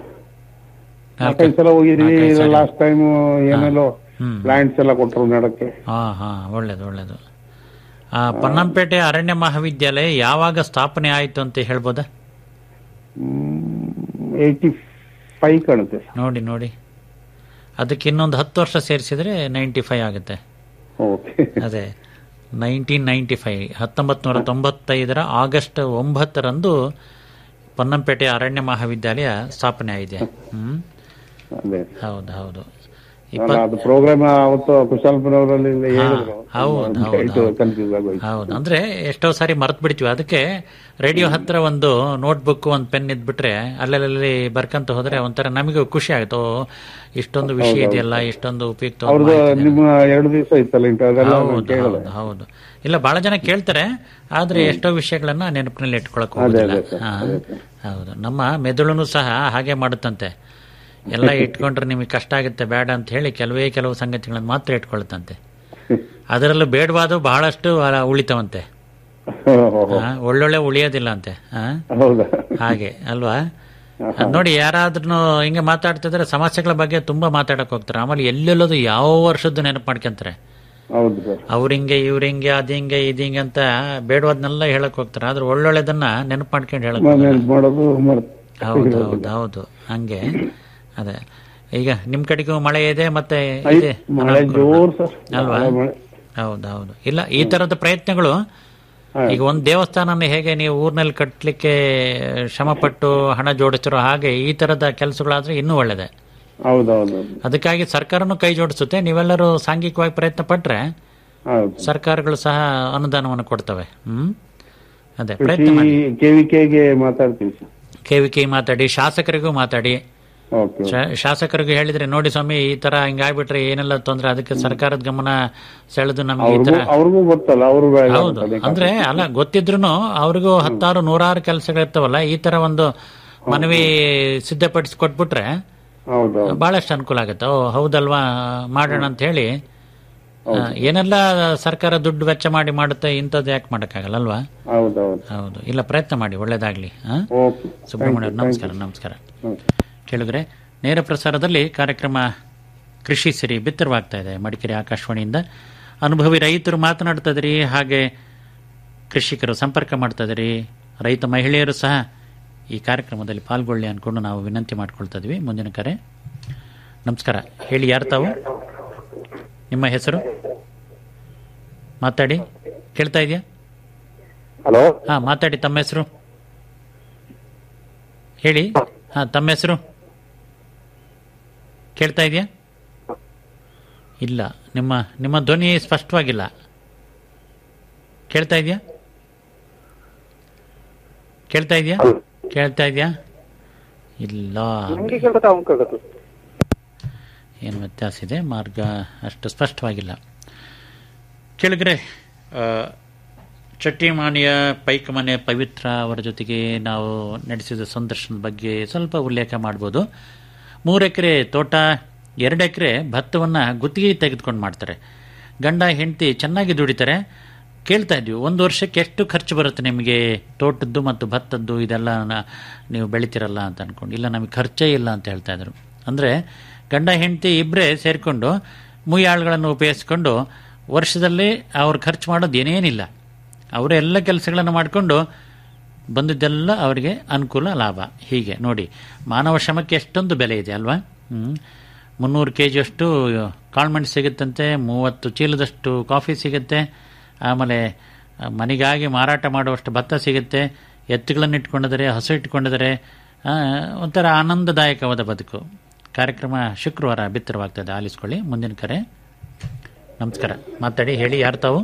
ನಾಲ್ಕು- ನಾಲ್ಕೈದು ಸಲ ಹೋಗಿದ್ದೀನಿ ನಾಲ್ಕೈದು ಸಲ. ಲಾಸ್ಟ್ ಟೈಮ್ ಏನೆಲ್ಲೋ ಹ್ಮ್. ಪ್ಲಾಂಟ್ಸ್ ಎಲ್ಲ ಕೊಟ್ಟರು ನಡಕ್ಕೆ ಹಾ ಹಾ ಒಳ್ಳೇದು ಒಳ್ಳೇದು ಆ ಪೊನ್ನಂಪೇಟೆ ಅರಣ್ಯ ಮಹಾವಿದ್ಯಾಲಯ ಯಾವಾಗ ಸ್ಥಾಪನೆ ಆಯಿತು ಅಂತ ಹೇಳ್ಬೋದಾ ಏಯ್ಟಿ ಫೈವ್ ಕಾಣುತ್ತೆ ಸರ್ ನೋಡಿ ನೋಡಿ ಅದಕ್ಕೆ ಇನ್ನೊಂದು ಹತ್ತು ವರ್ಷ ಸೇರಿಸಿದ್ರೆ ನೈಂಟಿ ಫೈವ್ ಆಗುತ್ತೆ ಓಕೆ ಅದೇ ನೈನ್ಟೀನ್ ನೈಂಟಿ ಫೈವ್ ಹತ್ತೊಂಬತ್ತು ನೂರ ತೊಂಬತ್ತೈದರ ಆಗಸ್ಟ್ ಒಂಬತ್ತರಂದು ಪೊನ್ನಂಪೇಟೆ ಅರಣ್ಯ ಮಹಾವಿದ್ಯಾಲಯ ಸ್ಥಾಪನೆ ಆಗಿದೆ ಹ್ಮ್ ಅದೇ ಹೌದು ಹೌದು ಇಪ್ಪತ್- ಅದು ಪ್ರೋಗ್ರಾಮ್ ಅವತ್ತು ಕುಶಾಲಪುರವರಲ್ಲಿ ಹಾ, ಹೇಳಿದ್ರು ಹೌದು, ಹೌದು, ಕನ್ಫ್ಯೂಸ್ ಆಗೋಯ್ತು ಹೌದು ಅಂದ್ರೆ ಎಷ್ಟೋ ಸಾರಿ ಮರ್ತ್ ಬಿಡ್ತೀವಿ ಅದಕ್ಕೆ ರೇಡಿಯೋ ಹತ್ರ ಒಂದು ನೋಟ್ ಬುಕ್ ಒಂದು ಪೆನ್ ಇದ್ಬಿಟ್ರೆ ಅಲ್ಲಲ್ಲಿ ಬರ್ಕಂತ ಹೋದ್ರೆ ಒಂಥರ ನಮಗೂ ಖುಷಿ ಆಗುತ್ತೆ ಓ, ಇಷ್ಟೊಂದು ವಿಷಯ ಇದೆಯಲ್ಲ ಇಷ್ಟೊಂದು ಉಪಯುಕ್ತ ಅವ್ರದ್ದು ನಿಮ್ಮ ಎರಡು ದಿವಸ ಇತ್ತಲ್ಲ ಇಂಟು ಅದೆಲ್ಲ ನಾನು ಹೌದು ಕೇಳಿದೆ ಹೌದು ಹೌದು ಇಲ್ಲ ಬಹಳ ಜನ ಕೇಳ್ತಾರೆ ಆದ್ರೆ ಎಷ್ಟೋ ವಿಷಯಗಳನ್ನ ನೆನಪಿನಲ್ಲಿ ಇಟ್ಕೊಳಕ್ ಅದೇ, ಹೋಗೋದಿಲ್ಲ ಅದೇ ಸರ್, ಹಾ, ಅದೇ ಸರ್. ಹೌದು ನಮ್ಮ ಮೆದುಳುನು ಸಹ ಹಾಗೆ ಮಾಡುತ್ತಂತೆ ಎಲ್ಲ ಇಟ್ಕೊಂಡ್ರೆ ನಿಮಗೆ ಕಷ್ಟ ಆಗುತ್ತೆ ಬೇಡ ಅಂತ ಹೇಳಿ ಕೆಲವೇ ಕೆಲವು ಸಂಗತಿಗಳನ್ನು ಮಾತ್ರ ಇಟ್ಕೊಳ್ತಂತೆ ಅದರಲ್ಲೂ ಬೇಡವಾದ ಬಹಳಷ್ಟು ಆ, ಉಳಿತವಂತೆ ಹಾ, ಒಳ್ಳೊಳ್ಳೆ ಉಳಿಯೋದಿಲ್ಲ ಅಂತೆ ಹಾ? ಹೌದಾ ಹಾಗೆ ಅಲ್ವಾ ಅದ್ ನೋಡಿ ಯಾರಾದ್ರೂ ಹಿಂಗೆ ಮಾತಾಡ್ತಿದ್ರೆ ಸಮಸ್ಯೆಗಳ ಬಗ್ಗೆ ತುಂಬಾ ಮಾತಾಡಕ್ ಹೋಗ್ತಾರೆ ಆಮೇಲೆ ಎಲ್ಲೆಲ್ಲೋದು ಯಾವ ವರ್ಷದ್ದು ನೆನಪು ಮಾಡ್ಕೊಂತಾರೆ ಹೌದು ಸರ್ ಅವ್ರಿಂಗೆ ಇವ್ರಿಂಗೆ ಅದಿಂಗೆ ಇದಿಂಗೆ ಅಂತ ಬೇಡವಾದ್ನೆಲ್ಲ ಹೇಳಕ್ ಹೋಗ್ತಾರೆ ಆದ್ರೆ ಒಳ್ಳೊಳ್ಳೆದನ್ನ ನೆನಪು ಮಾಡ್ಕೊಂಡು ಹೇಳಕ್ ಹೋಗಲ್ಲ. ನೆನ್ಪು ಮಾಡೋದು ಮರ್ತ್- ಹೌದು ಹೌದು ಹೌದು ಹಂಗೆ ಅದೇ ಈಗ ನಿಮ್ ಕಡೆಗೂ ಮಳೆ ಇದೆ ಮತ್ತೆ ಇದೆ ಮಳೆ ಜೋರ್ ಸರ್ ಅಲ್ವಾ ಬಹಳ ಮಳೆ. ಹೌದು ಹೌದು ಇಲ್ಲ ಈ ತರದ ಪ್ರಯತ್ನಗಳು ಈಗ ಒಂದು ದೇವಸ್ಥಾನನ ಹೇಗೆ ನೀವು ಊರ್ನಲ್ಲಿ ಕಟ್ಲಿಕ್ಕೆ ಶ್ರಮ ಪಟ್ಟು ಹಣ ಜೋಡಿಸಿರೋ ಹಾಗೆ ಈ ತರದ ಕೆಲಸಗಳಾದ್ರೆ ಇನ್ನೂ ಒಳ್ಳೇದೆ ಹೌದೌದು ಅದಕ್ಕಾಗಿ ಸರ್ಕಾರನು ಕೈ ಜೋಡಿಸುತ್ತೆ ನೀವೆಲ್ಲರೂ ಸಾಂಘಿಕವಾಗಿ ಪ್ರಯತ್ನ ಪಟ್ರೆ ಹೌದು ಸರ್ಕಾರಗಳು ಸಹ ಅನುದಾನವನ್ನು ಕೊಡ್ತವೆ ಹ್ಮ್ ಅದೇ ಕೃಷಿ ಪ್ರಯತ್ನ ಮಾಡಿ ಕೆವಿಕೆಗೆ ಮಾತಾಡ್ತೀವಿ ಸರ್ ಕೆವಿಕೆ ಮಾತಾಡಿ ಶಾಸಕರಿಗೂ ಮಾತಾಡಿ ಓಕೆ ಶಾ- ಶಾಸಕರಿಗೆ ಹೇಳಿದ್ರೆ ನೋಡಿ ಸ್ವಾಮಿ ಈ ತರ ಹಿಂಗಾಗ್ಬಿಟ್ರೆ ಏನೆಲ್ಲ ತೊಂದ್ರೆ ಅದಕ್ಕೆ ಸರ್ಕಾರದ ಗಮನ ಸೆಳೆದು ನಮಗೆ ಈ ಅವ್ರಿಗೂ ತರ ಅವ್ರಿಗೂ ಗೊತ್ತಲ್ಲ ಅವರು ಹೌದು ಅಂದ್ರೆ ಅಲ್ಲ ಗೊತ್ತಿದ್ರು ಅವ್ರಿಗೂ ಹತ್ತಾರು ನೂರಾರು ಕೆಲಸಗಳಿರ್ತಾವಲ್ಲ ಈ ತರ ಒಂದು ಮನವಿ ಸಿದ್ಧಪಡಿಸಿ ಕೊಟ್ಬಿಟ್ರೆ ಹೌದು ಬಹಳಷ್ಟು ಅನುಕೂಲ ಆಗುತ್ತೆ ಓ ಹೌದಲ್ವಾ ಮಾಡೋಣ ಅಂತ ಹೇಳಿ ಆ, ಏನೆಲ್ಲ ಸರ್ಕಾರ ದುಡ್ಡು ವೆಚ್ಚ ಮಾಡಿ ಮಾಡುತ್ತೆ ಇಂಥದ್ದು ಯಾಕೆ ಮಾಡಕ್ಕಾಗಲ್ಲ ಅಲ್ವಾ ಹೌದೌದು ಹೌದು ಇಲ್ಲ ಪ್ರಯತ್ನ ಮಾಡಿ ಒಳ್ಳೇದಾಗ್ಲಿ ಆ? ಓಕೆ ಸುಬ್ರಹ್ಮಣ್ಯ ಅವ್ರೆ, ನಮಸ್ಕಾರ ನಮಸ್ಕಾರ ಕೇಳಿದ್ರೆ ನೇರ ಪ್ರಸಾರದಲ್ಲಿ ಕಾರ್ಯಕ್ರಮ ಕೃಷಿ ಸಿರಿ ಬಿತ್ತರವಾಗ್ತಾ ಇದೆ ಮಡಿಕೇರಿ ಆಕಾಶವಾಣಿಯಿಂದ ಅನುಭವಿ ರೈತರು ಮಾತನಾಡ್ತಾ ಇದ್ರಿ ಹಾಗೆ ಕೃಷಿಕರು ಸಂಪರ್ಕ ಮಾಡ್ತಾ ಇದ್ರಿ ರೈತ ಮಹಿಳೆಯರು ಸಹ ಈ ಕಾರ್ಯಕ್ರಮದಲ್ಲಿ ಪಾಲ್ಗೊಳ್ಳಿ ಅನ್ಕೊಂಡು ನಾವು ವಿನಂತಿ ಮಾಡ್ಕೊಳ್ತಾ ಇದ್ವಿ ಮುಂದಿನ ಕರೆ ನಮಸ್ಕಾರ ಹೇಳಿ ಯಾರು ತಾವು ನಿಮ್ಮ ಹೆಸರು ಮಾತಾಡಿ ಕೇಳ್ತಾ ಇದೆಯಾ ಹಲೋ ಹಾ ಮಾತಾಡಿ ತಮ್ಮ ಹೆಸರು ಹೇಳಿ ಹಾ ತಮ್ಮ ಹೆಸರು ಕೇಳ್ತಾ ಇದೆಯಾ ಇಲ್ಲ ನಿಮ್ಮ ನಿಮ್ಮ ಧ್ವನಿ ಸ್ಪಷ್ಟವಾಗಿಲ್ಲ ಕೇಳ್ತಾ ಇದೆಯಾ ಕೇಳ್ತಾ ಇದೆಯಾ ಕೇಳ್ತಾ ಇದೆಯಾ ಇಲ್ಲ ಏನು ವ್ಯತ್ಯಾಸ ಇದೆ ಮಾರ್ಗ ಅಷ್ಟು ಸ್ಪಷ್ಟವಾಗಿಲ್ಲ ಕೆಳಗರೆ ಚಟ್ಟಿಮಾನಿಯ ಪೈಕಮನೆ ಪವಿತ್ರ ಅವರ ಜೊತೆಗೆ ನಾವು ನಡೆಸಿದ ಸಂದರ್ಶನದ ಬಗ್ಗೆ ಸ್ವಲ್ಪ ಉಲ್ಲೇಖ ಮಾಡ್ಬೋದು ಮೂರು ಎಕರೆ ತೋಟ ಎರಡು ಎಕರೆ ಭತ್ತವನ್ನು ಗುತ್ತಿಗೆ ತೆಗೆದುಕೊಂಡು ಮಾಡ್ತಾರೆ ಗಂಡ ಹೆಂಡತಿ ಚೆನ್ನಾಗಿ ದುಡಿತಾರೆ ಕೇಳ್ತಾ ಇದ್ವಿ ಒಂದು ವರ್ಷಕ್ಕೆ ಎಷ್ಟು ಖರ್ಚು ಬರುತ್ತೆ ನಿಮಗೆ ತೋಟದ್ದು ಮತ್ತು ಭತ್ತದ್ದು ಇದೆಲ್ಲ ನ- ನೀವು ಬೆಳಿತೀರಲ್ಲ ಅಂತ ಅನ್ಕೊಂಡು ಇಲ್ಲ ನಮಗೆ ಖರ್ಚೇ ಇಲ್ಲ ಅಂತ ಹೇಳ್ತಾ ಇದ್ರು ಅಂದರೆ ಗಂಡ ಹೆಂಡತಿ ಇಬ್ಬರೇ ಸೇರಿಕೊಂಡು ಮುಯ್ಯಾಳುಗಳನ್ನು ಉಪಯೋಗಿಸ್ಕೊಂಡು ವರ್ಷದಲ್ಲಿ ಅವ್ರು ಖರ್ಚು ಮಾಡೋದು ಏನೇನಿಲ್ಲ ಅವರೇ ಎಲ್ಲ ಕೆಲಸಗಳನ್ನು ಮಾಡಿಕೊಂಡು ಬಂದಿದ್ದೆಲ್ಲ ಅವರಿಗೆ ಅನುಕೂಲ ಲಾಭ ಹೀಗೆ ನೋಡಿ ಮಾನವ ಶ್ರಮಕ್ಕೆ ಎಷ್ಟೊಂದು ಬೆಲೆ ಇದೆ ಅಲ್ವಾ ಹ್ಮ್. ಮುನ್ನೂರು ಕೆ ಜಿಯಷ್ಟು ಕಾಳ್ಮೆಣ್ ಸಿಗುತ್ತಂತೆ ಮೂವತ್ತು ಚೀಲದಷ್ಟು ಕಾಫಿ ಸಿಗುತ್ತೆ ಆಮೇಲೆ ಆ, ಮನೆಗಾಗಿ ಮಾರಾಟ ಮಾಡುವಷ್ಟು ಭತ್ತ ಸಿಗುತ್ತೆ ಎತ್ತುಗಳನ್ನು ಇಟ್ಕೊಂಡಿದ್ದಾರೆ ಹಸು ಇಟ್ಕೊಂಡಿದ್ದಾರೆ ಆ, ಒಂಥರ ಆನಂದದಾಯಕವಾದ ಬದುಕು ಕಾರ್ಯಕ್ರಮ ಶುಕ್ರವಾರ ಬಿತ್ತರವಾಗ್ತದೆ ಆಲಿಸ್ಕೊಳ್ಳಿ ಮುಂದಿನ ಕರೆ ನಮಸ್ಕಾರ ಮಾತಾಡಿ ಹೇಳಿ ಯಾರು ತಾವು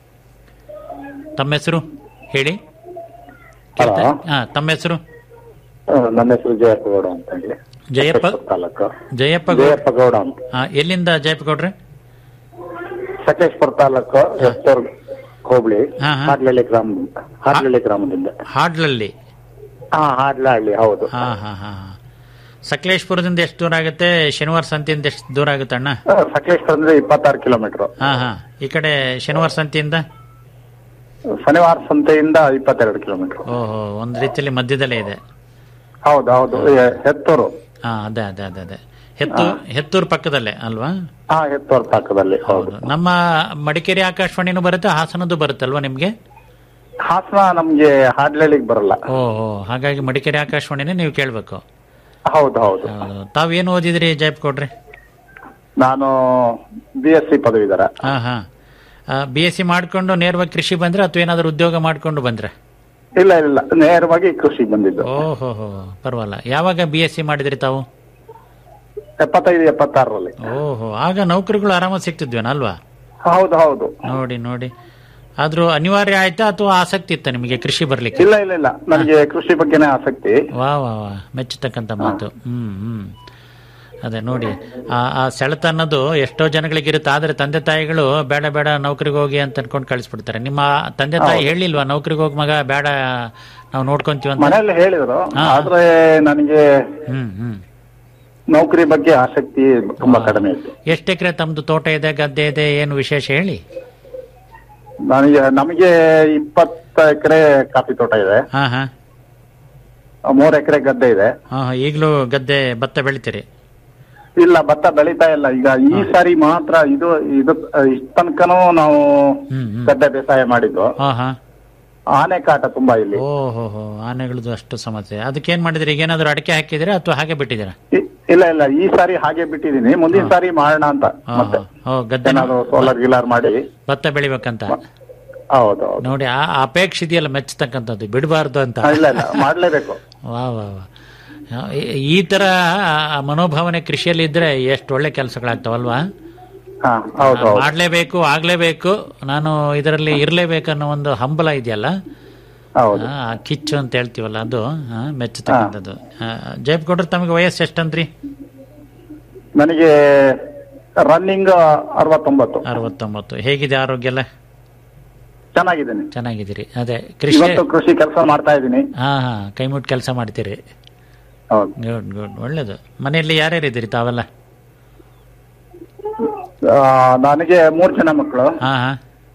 ತಮ್ಮ ಹೆಸರು ಹೇಳಿ ಹಲೋ ಹಾ ತಮ್ಮ ಹೆಸರು ನನ್ನ ಹೆಸರು ಜಯಪ್ಪ ಗೌಡ ಅಂತ ಹೇಳಿ ಜಯಪ್ಪ ತಾಲೂಕು ಜಯಪ್ಪ ಗೌಡ ಜಯಪ್ಪ ಗೌಡ ಅಂತ ಹಾ, ಎಲ್ಲಿಂದ ಜಯಪ್ಪ ಗೌಡ್ರೆ ಸಕಲೇಶ್ಪುರ ತಾಲೂಕು ಎಸ್ತೂರ್ ಹೋಬಳಿ ಹಾ, ಹಾ. ಹಾಡ್ಲಳ್ಳಿ ಗ್ರಾಮ ಹಾಡ್ಲಳ್ಳಿ ಗ್ರಾಮದಿಂದ ಹಾಡ್ಲಲ್ಲಿ ಹಾ ಹಾಡ್ಲಹಳ್ಳಿ ಹೌದು ಹಾ ಹಾ ಹಾ ಹಾ. ಸಕಲೇಶ್ಪುರದಿಂದ ಎಷ್ಟು ದೂರ ಆಗುತ್ತೆ ಶನಿವಾರ ಸಂತಿಯಿಂದ ಎಷ್ಟು ದೂರ ಆಗುತ್ತೆ ಅಣ್ಣ ಆ, ಸಕಲೇಶ್ಪುರ ಅಂದ್ರೆ ಇಪ್ಪತ್ತಾರು ಕಿಲೋಮೀಟರ್ ಹಾ ಹಾ ಈ ಕಡೆ ಶನಿವಾರ ಸಂತಿಯಿಂದ ಶನಿವಾರ ಸಂತೆಯಿಂದ ಇಪ್ಪತ್ತೆರಡು ಕಿಲೋಮೀಟರ್ ಓಹೋ ಒಂದ್ ರೀತಿಯಲ್ಲಿ ಮಧ್ಯದಲ್ಲೇ ಇದೆ ಹೌದು ಹೌದು ಏ, ಹೆತ್ತೂರು ಹಾ ಅದೇ ಅದೇ ಅದೇ ಅದೇ ಹೆತ್ತೂರು ಹೆತ್ತೂರು ಪಕ್ಕದಲ್ಲೇ ಅಲ್ವಾ ಹಾ ಹೆತ್ತೂರು ಪಕ್ಕದಲ್ಲಿ ಹೌದು ನಮ್ಮ ಮಡಿಕೇರಿ ಆಕಾಶವಾಣಿನೂ ಬರುತ್ತೆ ಹಾಸನದ್ದು ಬರುತ್ತಲ್ವಾ ನಿಮ್ಗೆ ಹಾಸನ ನಮ್ಗೆ ಹಾಡ್ಲಳ್ಳಿಗೆ ಬರಲ್ಲ ಓಹೋ ಹಾಗಾಗಿ ಮಡಿಕೇರಿ ಆಕಾಶವಾಣಿನೇ ನೀವು ಕೇಳ್ಬೇಕು ಹೌದು ಹೌದು ಹೌದು ತಾವೇನು ಓದಿದ್ರಿ ಜಯಪ್ ಕೊಡ್ರಿ ನಾನು ಬಿ ಎಸ್ ಸಿ ಪದವೀಧರ ಹಾ ಹಾ ಬಿ ಎಸ್ ಸಿ ಮಾಡ್ಕೊಂಡು ನೇರವಾಗಿ ಕೃಷಿ ಬಂದ್ರೆ ಅಥವಾ ಏನಾದ್ರು ಉದ್ಯೋಗ ಮಾಡ್ಕೊಂಡು ಬಂದ್ರೆ ಇಲ್ಲ ಇಲ್ಲ ನೇರವಾಗಿ ಕೃಷಿ ಬಂದಿದ್ದು ಓಹೋ ಹೋ ಪರವಾಗಿಲ್ಲ ಯಾವಾಗ ಬಿ ಎಸ್ ಸಿ ಮಾಡಿದ್ರಿ ತಾವು ಎಪ್ಪತ್ತೈದು ಎಪ್ಪತ್ತಾರರಲ್ಲಿ ಓಹೋ ಆಗ ನೌಕರಿಗಳು ಆರಾಮಾಗಿ ಸಿಗ್ತಿದ್ವೇನ ಅಲ್ವಾ ಹೌದು ಹೌದು ನೋಡಿ ನೋಡಿ ಆದ್ರೂ ಅನಿವಾರ್ಯ ಆಯ್ತಾ ಅಥವಾ ಆಸಕ್ತಿ ಇತ್ತ ನಿಮಗೆ ಕೃಷಿ ಬರ್ಲಿಕ್ಕೆ ಇಲ್ಲ ಇಲ್ಲ ಇಲ್ಲ ನನಗೆ ಕೃಷಿ ಬಗ್ಗೆನೇ ಆಸಕ್ತಿ ವಾ ವಾ ವಾ ಮೆಚ್ಚತಕ್ಕಂಥ ಮಾತು ಹ್ಮ್ ಹ್ಮ್ ಅದೇ ನೋಡಿ ಆ ಆ ಸೆಳೆತ ಅನ್ನೋದು ಎಷ್ಟೋ ಜನಗಳಿಗೆ ಇರುತ್ತೆ ಆದ್ರೆ ತಂದೆ ತಾಯಿಗಳು ಬೇಡ ಬೇಡ ನೌಕರಿಗೆ ಹೋಗಿ ಅಂತ ಅನ್ಕೊಂಡು ಕಳಿಸ್ಬಿಡ್ತಾರೆ ನಿಮ್ಮ ತಂದೆ ತಾಯಿ ಹೇಳಿಲ್ವಾ ನೌಕರಿಗೆ ಹೋಗಿ ಮಗ ಬೇಡ ನಾವು ನೋಡ್ಕೊಂತೀವಿ ಅಂತ ಮನೆಯಲ್ಲಿ ಹೇಳಿದ್ರು ಹಾ. ಆದ್ರೆ ನನಗೆ ಹ್ಮ್ ಹ್ಮ್ ನೌಕರಿ ಬಗ್ಗೆ ಆಸಕ್ತಿ ತುಂಬಾ ಕಡಿಮೆ ಇತ್ತು ಎಷ್ಟು ಎಕರೆ ತಮ್ದು ತೋಟ ಇದೆ ಗದ್ದೆ ಇದೆ ಏನು ವಿಶೇಷ ಹೇಳಿ ನನಗೆ ನಮಗೆ ಇಪ್ಪತ್ತ ಎಕರೆ ಕಾಫಿ ತೋಟ ಇದೆ ಹಾ ಹಾ ಮೂರ್ ಎಕರೆ ಗದ್ದೆ ಇದೆ ಹಾ ಹಾ, ಈಗ್ಲೂ ಗದ್ದೆ ಭತ್ತ ಬೆಳಿತೀರಿ ಇಲ್ಲ ಭತ್ತ ಬೆಳೀತಾ ಇಲ್ಲ ಈಗ ಈ ಸಾರಿ ಮಾತ್ರ ಇದು ಇದು ಇಷ್ಟ ತನಕನೂ ನಾವು ಹ್ಮ್ ಹ್ಮ್ ಗದ್ದೆ ಬೇಸಾಯ ಮಾಡಿದ್ದು ಹಾ ಹಾ ಆನೆ ಕಾಟ ತುಂಬಾ ಇಲ್ಲಿ ಓಹೋ ಹೋ ಆನೆಗಳದ್ದು ಅಷ್ಟು ಸಮಸ್ಯೆ ಅದಕ್ಕೇನ್ ಮಾಡಿದ್ರಿ ಈಗ ಏನಾದ್ರು ಅಡಿಕೆ ಹಾಕಿದಿರಾ ಅಥವಾ ಹಾಗೆ ಬಿಟ್ಟಿದ್ದೀರಾ ಇ- ಇಲ್ಲ ಇಲ್ಲ ಈ ಸಾರಿ ಹಾಗೆ ಬಿಟ್ಟಿದೀನಿ ಮುಂದಿನ ಸಾರಿ ಮಾಡೋಣ ಅಂತ ಹಾ, ಮತ್ತೆ ಹಾ. ಓ ಗದ್ದೆ ಏನಾದ್ರು ಸೋಲಾರ್ ಗಿಲಾರ್ ಮಾಡಿ ಭತ್ತ ಬೆಳಿಬೇಕಂತ ಹೌದು ಹೌದು ನೋಡಿ ಆ ಆ ಅಪೇಕ್ಷೆ ಇದೆಯಲ್ಲ ಮೆಚ್ಚತಕ್ಕಂಥದ್ದು ಬಿಡಬಾರ್ದು ಅಂತ ಹಾ, ಇಲ್ಲ ಇಲ್ಲ ಮಾಡ್ಲೇಬೇಕು ವಾ ವಾ ವಾ ಈ- ಈ ತರ ಆ ಮನೋಭಾವನೆ ಕೃಷಿಯಲ್ಲಿ ಇದ್ರೆ ಎಷ್ಟು ಒಳ್ಳೆ ಕೆಲಸಗಳಾಗ್ತಾವಲ್ವಾ ಹಾ ಹೌದು ಹೌದು ಮಾಡ್ಲೇಬೇಕು ಆಗ್ಲೇಬೇಕು ನಾನು ಇದರಲ್ಲಿ ಇರ್ಲೇಬೇಕು ಅನ್ನೋ ಒಂದು ಹಂಬಲ ಇದೆಯಲ್ಲ ಹೌದು ಆ, ಆ ಕಿಚ್ಚು ಅಂತ ಹೇಳ್ತೀವಲ್ಲ ಅದು ಆ, ಮೆಚ್ಚತಕ್ಕಂಥದ್ದು ಜಯಪ್ ಗೌಡ್ರು ತಮಗೆ ವಯಸ್ಸು ಎಷ್ಟಂತ್ರಿ ನನಗೆ ರನ್ನಿಂಗ್ ಅರವತ್ತೊಂಬತ್ತು ಅರವತ್ತೊಂಬತ್ತು ಹೇಗಿದೆ ಆರೋಗ್ಯ ಎಲ್ಲ ಚೆನ್ನಾಗಿದ್ದೀನಿ ಚೆನ್ನಾಗಿದ್ದೀರಿ ಅದೇ ಕೃಷಿ ಇವತ್ತು ಕೃಷಿ ಕೆಲಸ ಮಾಡ್ತಾ ಇದ್ದೀನಿ ಹಾ ಹಾ ಕೈ ಮುಟ್ಟು ಕೆಲಸ ಮಾಡ್ತೀರಿ ಹೌದು ಗುಡ್ ಗುಡ್ ಒಳ್ಳೇದು ಮನೆಯಲ್ಲಿ ಯಾರ್ಯಾರು ಇದ್ದೀರಿ ತಾವೆಲ್ಲ ಆ, ನನಗೆ ಮೂರ್ ಜನ ಮಕ್ಕಳು ಹಾ ಹಾ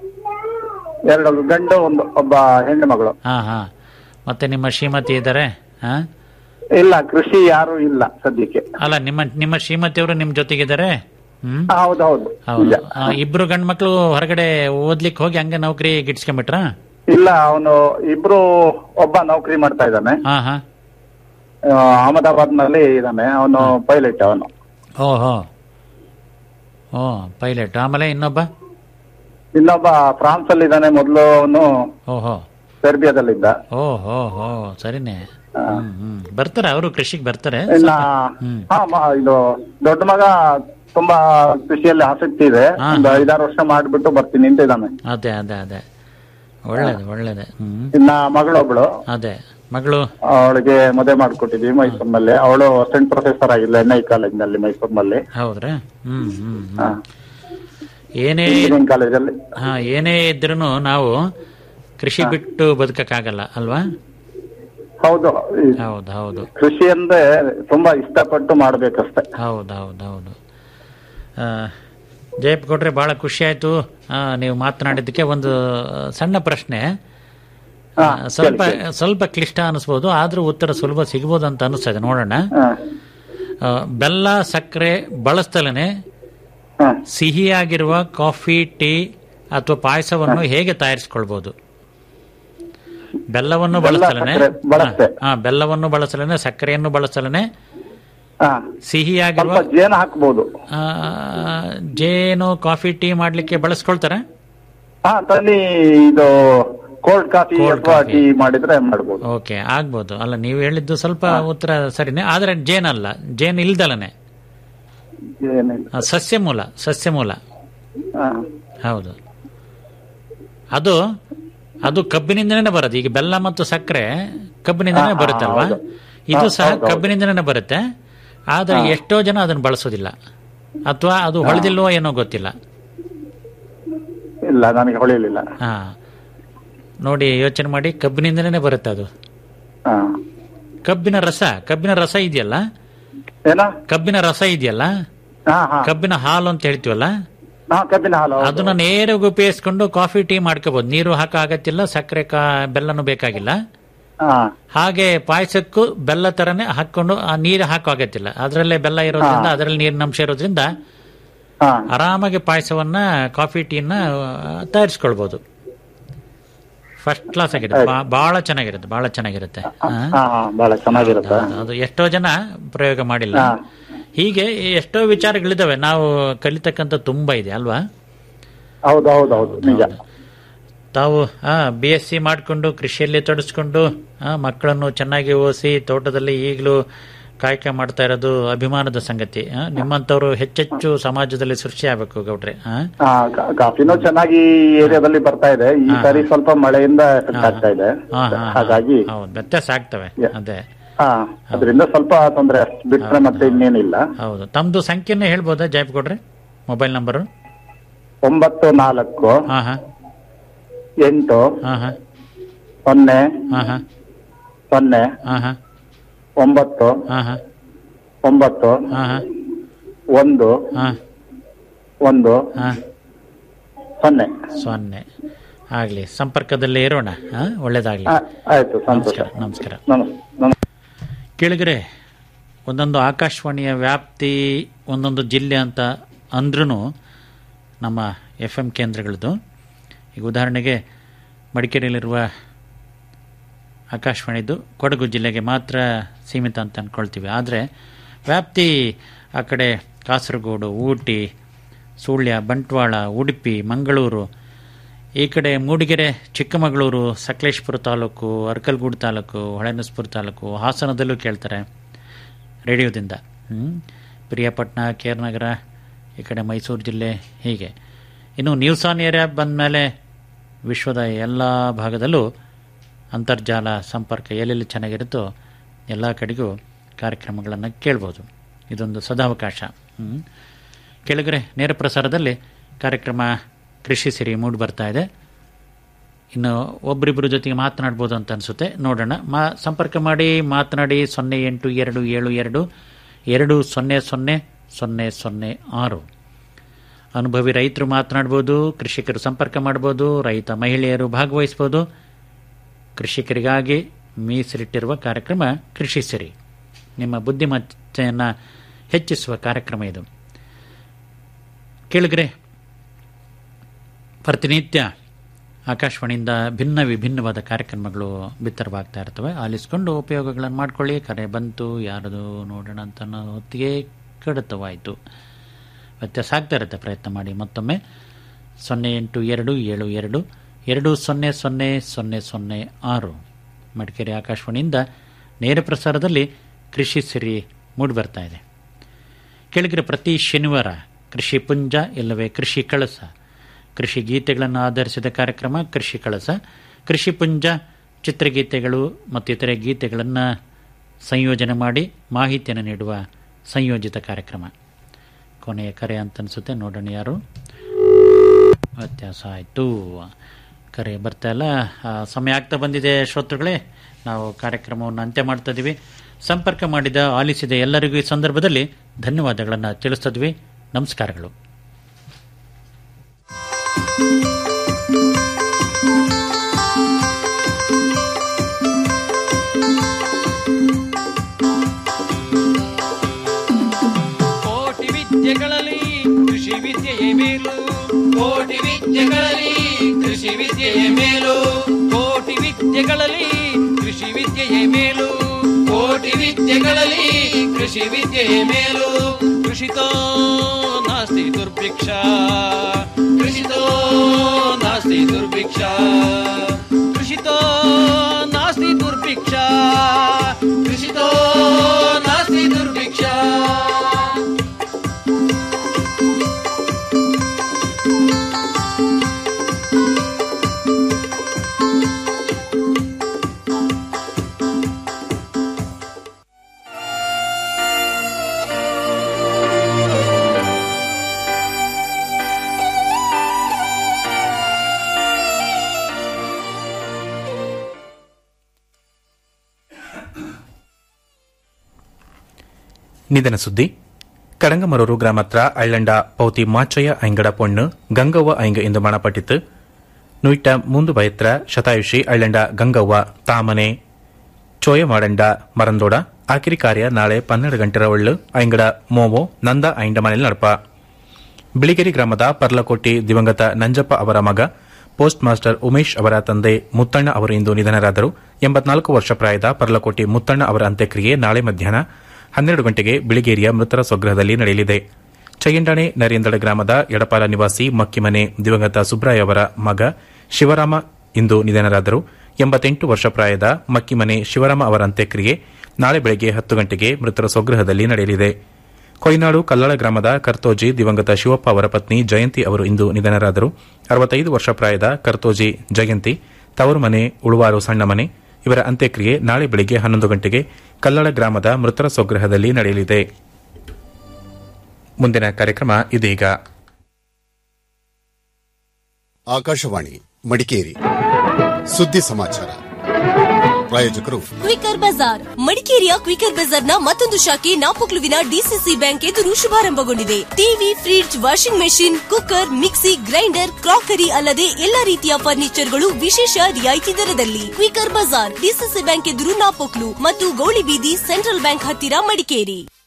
ಎರಡು ಗಂಡು ಒಂದು ಒಬ್ಬ ಹೆಣ್ಣು ಮಗಳು ಹಾ ಹಾ ಮತ್ತೆ ನಿಮ್ಮ ಶ್ರೀಮತಿ ಇದ್ದಾರೆ ಹಾ ಇಲ್ಲ ಕೃಷಿ ಯಾರು ಇಲ್ಲ ಸದ್ಯಕ್ಕೆ ಅಲ್ಲ ನಿಮ್ಮ ನಿಮ್ಮ ಶ್ರೀಮತಿಯವರು ನಿಮ್ ಜೊತೆಗಿದ್ದಾರೆ ಹ್ಮ್ ಹೌದು ಹೌದು ಹೌದು ನಿಜ. ಆ, ಇಬ್ರು ಗಂಡ್ ಮಕ್ಳು ಹೊರಗಡೆ ಓದ್ಲಿಕ್ಕೆ ಹೋಗಿ ಹಂಗೆ ನೌಕರಿ ಗಿಟ್ಸ್ಕೊಂಡ್ಬಿಟ್ರ ಇಲ್ಲ ಅವನು ಇಬ್ರು ಒಬ್ಬ ನೌಕರಿ ಮಾಡ್ತಾ ಇದ್ದಾನೆ ಹಾ ಹಾ ಅಹಮದಾಬಾದ್ ನಲ್ಲಿ ಇದ್ದಾನೆ ಅವನು ಪೈಲಟ್ ಅವನು ಓಹೋ ಓ ಪೈಲಟ್ ಆಮೇಲೆ ಇನ್ನೊಬ್ಬ ಇನ್ನೊಬ್ಬ ಫ್ರಾನ್ಸ್ ಅಲ್ಲಿ ಇದ್ದಾನೆ ಮೊದಲು ಅವನು ಓಹೋ ಸೆರ್ಬಿಯಾದಲ್ಲಿದ್ದ ಓಹೋ ಹೋ ಸರಿನೇ ಹ್ಮ್ ಹ್ಮ್ ಬರ್ತಾರೆ ಅವರು ಕೃಷಿಗೆ ಬರ್ತಾರೆ ಇನ್ನ ಹ್ಮ್. ಹಾ ಮ- ಇದು ದೊಡ್ಡ ಮಗ ತುಂಬಾ ಕೃಷಿಯಲ್ಲಿ ಆಸಕ್ತಿ ಇದೆ ಹಾ. ಒಂದು ಐದಾರು ವರ್ಷ ಮಾಡ್ಬಿಟ್ಟು ಬರ್ತೀನಿ ಅಂತ ಇದ್ದಾನೆ ಅದೇ ಅದೇ ಅದೇ ಒಳ್ಳೇದು ಒಳ್ಳೇದೆ ಹ್ಮ್ ಇನ್ನ ಮಗಳೊಬ್ಳು ಅದೇ ಮಗಳು ಅವಳಿಗೆ ಮದುವೆ ಮಾಡ್ಕೊಟ್ಟಿದ್ವಿ ಮೈಸೂರಿನಲ್ಲಿ ಅವಳು ಅಸಿಸ್ಟೆಂಟ್ ಪ್ರೊಫೆಸರ್ ಆಗಿಲ್ಲ ಎನ್ ಐ ಕಾಲೇಜ್ನಲ್ಲಿ ಮೈಸೂರಿನಲ್ಲಿ ಹೌದ್ರಾ ಹ್ಮ್ ಹ್ಮ್ ಹಾ. ಹ್ಮ್ ಏನೇ ಇಂಜಿನಿಯರಿಂಗ್ ಕಾಲೇಜಲ್ಲಿ ಹಾ ಏನೇ ಇದ್ರೂ ನಾವು ಕೃಷಿ ಬಿಟ್ಟು ಬದುಕಕ್ಕಾಗಲ್ಲ ಅಲ್ವಾ ಹೌದು ಈ ಹೌದು ಹೌದು ಕೃಷಿ ಅಂದ್ರೆ ತುಂಬಾ ಇಷ್ಟಪಟ್ಟು ಮಾಡ್ಬೇಕಷ್ಟೆ ಹೌದು ಹೌದು ಹೌದು ಆ, ಜಯಪ್ ಕೊಟ್ರೆ ಬಹಳ ಖುಷಿ ಆಯ್ತು ಆ, ನೀವು ಮಾತನಾಡಿದ್ದಕ್ಕೆ ಒಂದು ಸಣ್ಣ ಪ್ರಶ್ನೆ ಆ, ಹಾ, ಸ್ವಲ್ಪ ಕೇಳಿ, ಕೇಳಿ. ಸ್ವಲ್ಪ ಕ್ಲಿಷ್ಟ ಅನಿಸ್ಬೋದು ಆದ್ರೂ ಉತ್ತರ ಸುಲಭ ಸಿಗ್ಬೋದು ಅಂತ ಅನಿಸ್ತದೆ ನೋಡೋಣ ಹಾ. ಆ, ಬೆಲ್ಲ ಸಕ್ಕರೆ ಬಳಸ್ತಲನೆ ಹಾ. ಸಿಹಿಯಾಗಿರುವ ಕಾಫಿ ಟೀ ಅಥವಾ ಪಾಯಸವನ್ನು ಹೇಗೆ ತಯಾರಿಸಿಕೊಳ್ಬಹುದು ಬೆಲ್ಲವನ್ನು ಬೆಲ್ಲ, ಬಳಸಲನೆ ಸಕ್ಕರೆ ಬಳಸ್ತೆ. ಹಾ ಬೆಲ್ಲವನ್ನು ಬಳಸಲನೆ ಸಕ್ಕರೆಯನ್ನು ಬಳಸಲನೆ ಹಾ. ಸಿಹಿಯಾಗಿರುವ ಸ್ವಲ್ಪ ಜೇನು ಹಾಕ್ಬೋದು ಆ, ಜೇನು ಕಾಫಿ ಟೀ ಮಾಡ್ಲಿಕ್ಕೆ ಬಳಸ್ಕೊಳ್ತಾರೆ ಹಾ ತನ್ನಿ ಇದು ಕೋಲ್ಡ್ ಕಾಫಿ Cold ಅಥವಾ coffee. ಟೀ ಮಾಡಿದ್ರೆ ಮಾಡ್ಬೋದು ಓಕೆ ಆಗ್ಬೋದು ಅಲ್ಲ ನೀವು ಹೇಳಿದ್ದು ಸ್ವಲ್ಪ ಉತ್ತರ ಸರಿನೇ ಆದ್ರೆ ಜೇನಲ್ಲ ಜೇನು ಇಲ್ದಲನೆ ಏನಿಲ್ಲ ಆ, ಸಸ್ಯ ಮೂಲ ಸಸ್ಯ ಮೂಲ ಹಾ. ಹೌದು ಅದು ಅದು ಕಬ್ಬಿನಿಂದನೇ ಬರುತ್ತೆ ಈಗ ಬೆಲ್ಲ ಮತ್ತು ಸಕ್ಕರೆ ಕಬ್ಬಿನಿಂದನೇ ಹಾ, ಹಾ, ಬರುತ್ತಲ್ವಾ ಹೌದು. ಇದು ಹೌದು, ಸಹ ಹೌದು, ಹೌದು. ಕಬ್ಬಿನಿಂದನೇ ಬರುತ್ತೆ ಆದ್ರೆ ಎಷ್ಟೋ ಜನ ಅದನ್ನು ಬಳಸೋದಿಲ್ಲ ಅಥವಾ ಅದು ಹೊಳೆದಿಲ್ವೋ ಏನೋ ಗೊತ್ತಿಲ್ಲ ಇಲ್ಲ ನನಗೆ ಹೊಳಿಲಿಲ್ಲ ಹಾ ನೋಡಿ ಯೋಚನೆ ಮಾಡಿ ಕಬ್ಬಿನಿಂದನೇ ಬರುತ್ತೆ ಅದು ಹಾ. ಕಬ್ಬಿನ ರಸ ಕಬ್ಬಿನ ರಸ ಇದೆಯಲ್ಲ ಏನ ಕಬ್ಬಿನ ರಸ ಇದೆಯಲ್ಲ ಹಾ ಹಾ ಕಬ್ಬಿನ ಹಾಲು ಅಂತ ಹೇಳ್ತೀವಲ್ಲ ಹಾ ಕಬ್ಬಿನ ಹಾಲು ಹೌದು. ಅದನ್ನ ನೇರವಾಗಿ ಉಪಯೋಗಿಸ್ಕೊಂಡು ಕಾಫಿ ಟೀ ಮಾಡ್ಕೋಬಹುದು ನೀರು ಹಾಕ ಆಗತ್ತಿಲ್ಲ ಸಕ್ಕರೆ ಕಾ ಬೆಲ್ಲನೂ ಬೇಕಾಗಿಲ್ಲ ಹಾ ಹಾಗೆ ಪಾಯಸಕ್ಕೂ ಬೆಲ್ಲ ತರನೇ ಹಾಕೊಂಡು ಆ ನೀರು ಹಾಕೋ ಆಗತ್ತಿಲ್ಲ ಅದರಲ್ಲೇ ಬೆಲ್ಲ ಇರೋದ್ರಿಂದ ಅದರಲ್ಲಿ ನೀರಿನ ಅಂಶ ಇರೋದ್ರಿಂದ ಹಾ ಆರಾಮಾಗಿ ಪಾಯಸವನ್ನ ಕಾಫಿ ಟೀನ ತಯಾರಿಸ್ಕೊಳ್ಬಹುದು ಫಸ್ಟ್ ಕ್ಲಾಸ್ ಆಗಿರುತ್ತೆ ಬಾ- ಬಹಳ ಚೆನ್ನಾಗಿರುತ್ತೆ ಬಹಳ ಚೆನ್ನಾಗಿರುತ್ತೆ ಹಾ. ಹಾ ಹಾ ಬಹಳ ಚೆನ್ನಾಗಿರುತ್ತೆ ಹೌದು, ಅದು ಎಷ್ಟೋ ಜನ ಪ್ರಯೋಗ ಮಾಡಿಲ್ಲ ಹಾ. ಹೀಗೆ ಎಷ್ಟೋ ವಿಚಾರಗಳಿದಾವೆ ನಾವು ಕಲಿತಕ್ಕಂಥ ತುಂಬಾ ಇದೆ ಅಲ್ವಾ ಹೌದು ಹೌದು ಹೌದು ನಿಜ ತಾವು ಬಿ ಎಸ್ ಸಿ ಮಾಡಿಕೊಂಡು ಕೃಷಿಯಲ್ಲಿ ತೊಡಸ್ಕೊಂಡು ಆ, ಮಕ್ಕಳನ್ನು ಚೆನ್ನಾಗಿ ಓದಿಸಿ ತೋಟದಲ್ಲಿ ಈಗಲೂ ಕಾಯಕ ಮಾಡ್ತಾ ಇರೋದು ಅಭಿಮಾನದ ಸಂಗತಿ ಆ? ನಿಮ್ಮಂತವ್ರು ಹೆಚ್ಚೆಚ್ಚು ಸಮಾಜದಲ್ಲಿ ಸೃಷ್ಟಿ ಆಗ್ಬೇಕು ಗೌಡ್ರೆ ಆ? ಹಾ ಕಾ- ಕಾಫಿನೂ ಚೆನ್ನಾಗಿ ಏರಿಯಾದಲ್ಲಿ ಬರ್ತಾ ಇದೆ ಈ ಹಾ. ಸಾರಿ ಸ್ವಲ್ಪ ಮಳೆಯಿಂದ ಎಫೆಕ್ಟ್ ಆಗ್ತಾ ಇದೆ ಹಾ, ಹಾ, ಹಾ. ಹಾಗಾಗಿ ಹೌದು ವ್ಯತ್ಯಾಸ ಆಗ್ತವೆ ಅದೇ ಹಾ ಅದರಿಂದ ಸ್ವಲ್ಪ ತೊಂದರೆ ಅಷ್ಟು ಬಿಟ್ರೆ ಮತ್ತೆ ಇನ್ನೇನಿಲ್ಲ ಹೌದು ತಮ್ದು ಸಂಖ್ಯೆನೇ ಹೇಳ್ಬೋದಾ ಜಯಪ್ ಗೌಡ್ರೆ ಮೊಬೈಲ್ ನಂಬರು ಒಂಬತ್ತು ನಾಲ್ಕು ಹಾ ಹಾ ಎಂಟು ಹಾ ಹಾ ಸೊನ್ನೆ ಹಾ ಹಾ ಸೊನ್ನೆ ಹಾ ಹಾ ಒಂಬತ್ತು ಹಾ ಹಾ ಒಂಬತ್ತು ಹಾ ಹಾ ಒಂದು ಹಾ ಒಂದು ಹಾ ಸೊನ್ನೆ ಸೊನ್ನೆ ಆಗ್ಲಿ ಸಂಪರ್ಕದಲ್ಲೇ ಇರೋಣ ಆ? ಒಳ್ಳೇದಾಗ್ಲಿ ಆ, ಆಯ್ತು ಸಂತೋಷ ನಮಸ್ಕಾರ ನಮಸ್ಕಾರ ನಮಸ್ ನಮಸ್ ಕೇಳಿದ್ರೆ ಒಂದೊಂದು ಆಕಾಶವಾಣಿಯ ವ್ಯಾಪ್ತಿ ಒಂದೊಂದು ಜಿಲ್ಲೆ ಅಂತ ಅಂದ್ರೂ ನಮ್ಮ ಎಫ್ ಎಂ ಕೇಂದ್ರಗಳದ್ದು ಈಗ ಉದಾಹರಣೆಗೆ ಮಡಿಕೇರಿಯಲ್ಲಿರುವ ಆಕಾಶವಾಣಿದು ಕೊಡಗು ಜಿಲ್ಲೆಗೆ ಮಾತ್ರ ಸೀಮಿತ ಅಂತ ಅಂದ್ಕೊಳ್ತೀವಿ ಆದರೆ ವ್ಯಾಪ್ತಿ ಆ ಕಡೆ ಕಾಸರಗೋಡು ಊಟಿ ಸುಳ್ಯ ಬಂಟ್ವಾಳ ಉಡುಪಿ ಮಂಗಳೂರು ಈ ಕಡೆ ಮೂಡಿಗೆರೆ ಚಿಕ್ಕಮಗಳೂರು ಸಕಲೇಶ್ಪುರ ತಾಲೂಕು ಅರ್ಕಲ್ಗೂಡು ತಾಲೂಕು ಹೊಳೆನಸ್ಪುರ ತಾಲೂಕು ಹಾಸನದಲ್ಲೂ ಕೇಳ್ತಾರೆ ರೇಡಿಯೋದಿಂದ ಹ್ಮ್. ಪ್ರಿಯಾಪಟ್ಟಣ ಕೇರ್ನಗರ ಈ ಕಡೆ ಮೈಸೂರು ಜಿಲ್ಲೆ ಹೀಗೆ ಇನ್ನು ನ್ಯೂಸ್ ಆನ್ ಏರಿಯಾ ಬಂದಮೇಲೆ ವಿಶ್ವದ ಎಲ್ಲ ಭಾಗದಲ್ಲೂ ಅಂತರ್ಜಾಲ ಸಂಪರ್ಕ ಎಲ್ಲೆಲ್ಲಿ ಚೆನ್ನಾಗಿರುತ್ತೋ ಎಲ್ಲ ಕಡೆಗೂ ಕಾರ್ಯಕ್ರಮಗಳನ್ನು ಕೇಳ್ಬೋದು ಇದೊಂದು ಸದಾವಕಾಶ ಹ್ಮ್. ಕೆಳಗರೆ ನೇರ ಪ್ರಸಾರದಲ್ಲಿ ಕಾರ್ಯಕ್ರಮ ಕೃಷಿ ಸಿರಿ ಮೂಡಿ ಬರ್ತಾ ಇದೆ ಇನ್ನು ಒಬ್ಬರಿಬ್ಬರ ಜೊತೆಗೆ ಮಾತನಾಡ್ಬೋದು ಅಂತ ಅನಿಸುತ್ತೆ ನೋಡೋಣ ಮಾ ಸಂಪರ್ಕ ಮಾಡಿ ಮಾತನಾಡಿ ಸೊನ್ನೆ ಎಂಟು ಎರಡು ಏಳು ಎರಡು ಎರಡು ಸೊನ್ನೆ ಸೊನ್ನೆ ಸೊನ್ನೆ ಸೊನ್ನೆ ಆರು ಅನುಭವಿ ರೈತರು ಮಾತನಾಡ್ಬೋದು ಕೃಷಿಕರು ಸಂಪರ್ಕ ಮಾಡ್ಬೋದು ರೈತ ಮಹಿಳೆಯರು ಭಾಗವಹಿಸ್ಬೋದು ಕೃಷಿಕರಿಗಾಗಿ ಮೀಸಲಿಟ್ಟಿರುವ ಕಾರ್ಯಕ್ರಮ ಕೃಷಿ ಸಿರಿ ನಿಮ್ಮ ಬುದ್ಧಿಮತ್ತೆಯನ್ನು ಹೆಚ್ಚಿಸುವ ಕಾರ್ಯಕ್ರಮ ಇದು ಕೇಳಿದ್ರೆ ಪ್ರತಿನಿತ್ಯ ಆಕಾಶವಾಣಿಯಿಂದ ಭಿನ್ನ ವಿಭಿನ್ನವಾದ ಕಾರ್ಯಕ್ರಮಗಳು ಬಿತ್ತರವಾಗ್ತಾ ಇರ್ತವೆ ಆಲಿಸ್ಕೊಂಡು ಉಪಯೋಗಗಳನ್ನು ಮಾಡ್ಕೊಳ್ಳಿ ಕರೆ ಬಂತು ಯಾರದು ನೋಡೋಣ ಅಂತ ಅನ್ನೋ ಹೊತ್ತಿಗೆ ಕಡಿತವಾಯಿತು ವ್ಯತ್ಯಾಸ ಆಗ್ತಾ ಇರುತ್ತೆ ಪ್ರಯತ್ನ ಮಾಡಿ ಮತ್ತೊಮ್ಮೆ ಸೊನ್ನೆ ಎಂಟು ಎರಡು ಏಳು ಎರಡು ಎರಡು ಸೊನ್ನೆ ಸೊನ್ನೆ ಸೊನ್ನೆ ಸೊನ್ನೆ ಆರು ಮಡಿಕೇರಿ ಆಕಾಶವಾಣಿಯಿಂದ ನೇರ ಪ್ರಸಾರದಲ್ಲಿ ಕೃಷಿ ಸಿರಿ ಮೂಡಿಬರ್ತಾ ಇದೆ ಕೆಳಗಿರ ಪ್ರತಿ ಶನಿವಾರ ಕೃಷಿ ಪುಂಜ ಇಲ್ಲವೇ ಕೃಷಿ ಕಳಸ ಕೃಷಿ ಗೀತೆಗಳನ್ನು ಆಧರಿಸಿದ ಕಾರ್ಯಕ್ರಮ ಕೃಷಿ ಕಳಸ ಕೃಷಿ ಪುಂಜ ಚಿತ್ರಗೀತೆಗಳು ಮತ್ತು ಇತರೆ ಗೀತೆಗಳನ್ನು ಸಂಯೋಜನೆ ಮಾಡಿ ಮಾಹಿತಿಯನ್ನು ನೀಡುವ ಸಂಯೋಜಿತ ಕಾರ್ಯಕ್ರಮ ಕೊನೆಯ ಕರೆ ಅಂತ ಅನಿಸುತ್ತೆ ನೋಡೋಣ ಯಾರು ವ್ಯತ್ಯಾಸ ಆಯಿತು ಕರೆ ಬರ್ತಾ ಇಲ್ಲ ಆ, ಸಮಯ ಆಗ್ತಾ ಬಂದಿದೆ ಶ್ರೋತೃಗಳೇ ನಾವು ಕಾರ್ಯಕ್ರಮವನ್ನು ಅಂತ್ಯ ಮಾಡ್ತಾ ಇದ್ದೀವಿ ಸಂಪರ್ಕ ಮಾಡಿದ ಆಲಿಸಿದ ಎಲ್ಲರಿಗೂ ಈ ಸಂದರ್ಭದಲ್ಲಿ ಧನ್ಯವಾದಗಳನ್ನು ತಿಳಿಸ್ತಿದ್ವಿ ನಮಸ್ಕಾರಗಳು ಕೋಟಿ ವಿದ್ಯೆಗಳಲ್ಲಿ ಕೃಷಿ ವಿದ್ಯೆಯೇ ಮೇಲು ಕೋಟಿ ವಿದ್ಯೆಗಳಲ್ಲಿ ಕೃಷಿ ವಿದ್ಯೆಯೇ ಮೇಲು ಕೋಟಿ ವಿದ್ಯೆಗಳಲ್ಲಿ ಕೃಷಿ ವಿದ್ಯೆಯೇ ಮೇಲು ಕೋಟಿ ವಿದ್ಯೆಗಳಲ್ಲಿ ಕೃಷಿ ವಿದ್ಯೆಯೇ ಮೇಲು ಕೃಷಿತೋ ನಾಸ್ತಿ ದುರ್ಭಿಕ್ಷ ಕೃಷಿತೋ ನಾಸ್ತಿ ದುರ್ಭಿಕ್ಷ ಕೃಷಿತೋ ನಾಸ್ತಿ ದುರ್ಭಿಕ್ಷ ಕೃಷಿತೋ ನಾಸ್ತಿ ದುರ್ಭಿಕ್ಷ ನಿಧನ ಸುದ್ದಿ ಕಡಂಗಮರೂರು ಗ್ರಾಮತ್ರ ಅಳ್ಳಂಡ ಪೌತಿ ಮಾಚಯ್ಯ ಐಂಗಡ ಪೊಣ್ಣು ಗಂಗವ್ವ ಐಂಗ ಎಂದು ಮಣಪಟ್ಟಿತು ನುಯ್ಟ ಮುಂದು ಬಯತ್ರ ಶತಾಯುಷಿ ಅಳ್ಳಂಡ ಗಂಗವ್ವ ತಾಮನೆ ಚೋಯ ಮಾಡಂಡ ಮರಂದೋಡ ಆಕಿರಿ ಕಾರ್ಯ ನಾಳೆ ಪನ್ನೆರಡು ಗಂಟೆರ ಒಳ್ಳು ಐಂಗಡ ಮೋವೋ ನಂದ ಐಂಡ ಮನೆಯಲ್ಲಿ ನಡಪ ಬಿಳಿಗೆರೆ ಗ್ರಾಮದ ಪರ್ಲಕೋಟಿ ದಿವಂಗತ ನಂಜಪ್ಪ ಅವರ ಮಗ ಪೋಸ್ಟ್ ಮಾಸ್ಟರ್ ಉಮೇಶ್ ಅವರ ತಂದೆ ಮುತ್ತಣ್ಣ ಅವರು ಇಂದು ನಿಧನರಾದರು ಎಂಬತ್ನಾಲ್ಕು ವರ್ಷ ಪ್ರಾಯದ ಪರ್ಲಕೋಟಿ ಮುತ್ತಣ್ಣ ಅವರ ಅಂತ್ಯಕ್ರಿಯೆ ನಾಳೆ ಮಧ್ಯಾಹ್ನ ಹನ್ನೆರಡು ಗಂಟೆಗೆ ಬಿಳಿಗೇರಿಯ ಮೃತರ ಸ್ವಗೃಹದಲ್ಲಿ ನಡೆಯಲಿದೆ ಚಯ್ಯಂಡಾಣೆ ನರೇಂದ್ರ ಗ್ರಾಮದ ಎಡಪಾಲ ನಿವಾಸಿ ಮಕ್ಕಿಮನೆ ದಿವಂಗತ ಸುಬ್ರಾಯ ಅವರ ಮಗ ಶಿವರಾಮ ಇಂದು ನಿಧನರಾದರು ಎಂಬತ್ತೆಂಟು ವರ್ಷ ಪ್ರಾಯದ ಮಕ್ಕಿಮನೆ ಶಿವರಾಮ ಅವರ ಅಂತ್ಯಕ್ರಿಯೆ ನಾಳೆ ಬೆಳಗ್ಗೆ ಹತ್ತು ಗಂಟೆಗೆ ಮೃತರ ಸ್ವಗೃಹದಲ್ಲಿ ನಡೆಯಲಿದೆ ಕೊಯ್ನಾಡು ಕಲ್ಲಳ ಗ್ರಾಮದ ಕರ್ತೋಜಿ ದಿವಂಗತ ಶಿವಪ್ಪ ಅವರ ಪತ್ನಿ ಜಯಂತಿ ಅವರು ಇಂದು ನಿಧನರಾದರು ಅರವತ್ತೈದು ವರ್ಷ ಪ್ರಾಯದ ಕರ್ತೋಜಿ ಜಯಂತಿ ತವರು ಮನೆ ಉಳುವಾರು ಸಣ್ಣ ಮನೆ ಇವರ ಅಂತ್ಯಕ್ರಿಯೆ ನಾಳೆ ಬೆಳಗ್ಗೆ ಹನ್ನೊಂದು ಗಂಟೆಗೆ ಕಲ್ಲಳ ಗ್ರಾಮದ ಮೃತರ ಸ್ವಗೃಹದಲ್ಲಿ ನಡೆಯಲಿದೆ ಮುಂದಿನ ಕಾರ್ಯಕ್ರಮ ಇದೀಗ ಆಕಾಶವಾಣಿ ಮಡಿಕೇರಿ ಸುದ್ದಿ ಸಮಾಚಾರ ಪ್ರಾಯೋಜಕರು ಕ್ವಿಕರ್ ಬಜಾರ್ ಮಡಿಕೇರಿಯ ಕ್ವಿಕರ್ ಬಜಾರ್ನ ಮತ್ತೊಂದು ಶಾಖೆ ನಾಪೊಕ್ಲುವಿನ ಡಿಸಿಸಿ ಬ್ಯಾಂಕ್ ಎದುರು ಶುಭಾರಂಭಗೊಂಡಿದೆ TV fridge washing machine cooker mixie grinder crockery ಅಲ್ಲದೆ ಎಲ್ಲಾ ರೀತಿಯ ಫರ್ನಿಚರ್ಗಳು ವಿಶೇಷ ರಿಯಾಯಿತಿ ದರದಲ್ಲಿ ಕ್ವಿಕರ್ ಬಜಾರ್ ಡಿಸಿಸಿ ಬ್ಯಾಂಕ್ ಎದುರು ನಾಪೊಕ್ಲು ಮತ್ತು ಗೌಳಿಬೀದಿ ಸೆಂಟ್ರಲ್ ಬ್ಯಾಂಕ್ ಹತ್ತಿರ ಮಡಿಕೇರಿ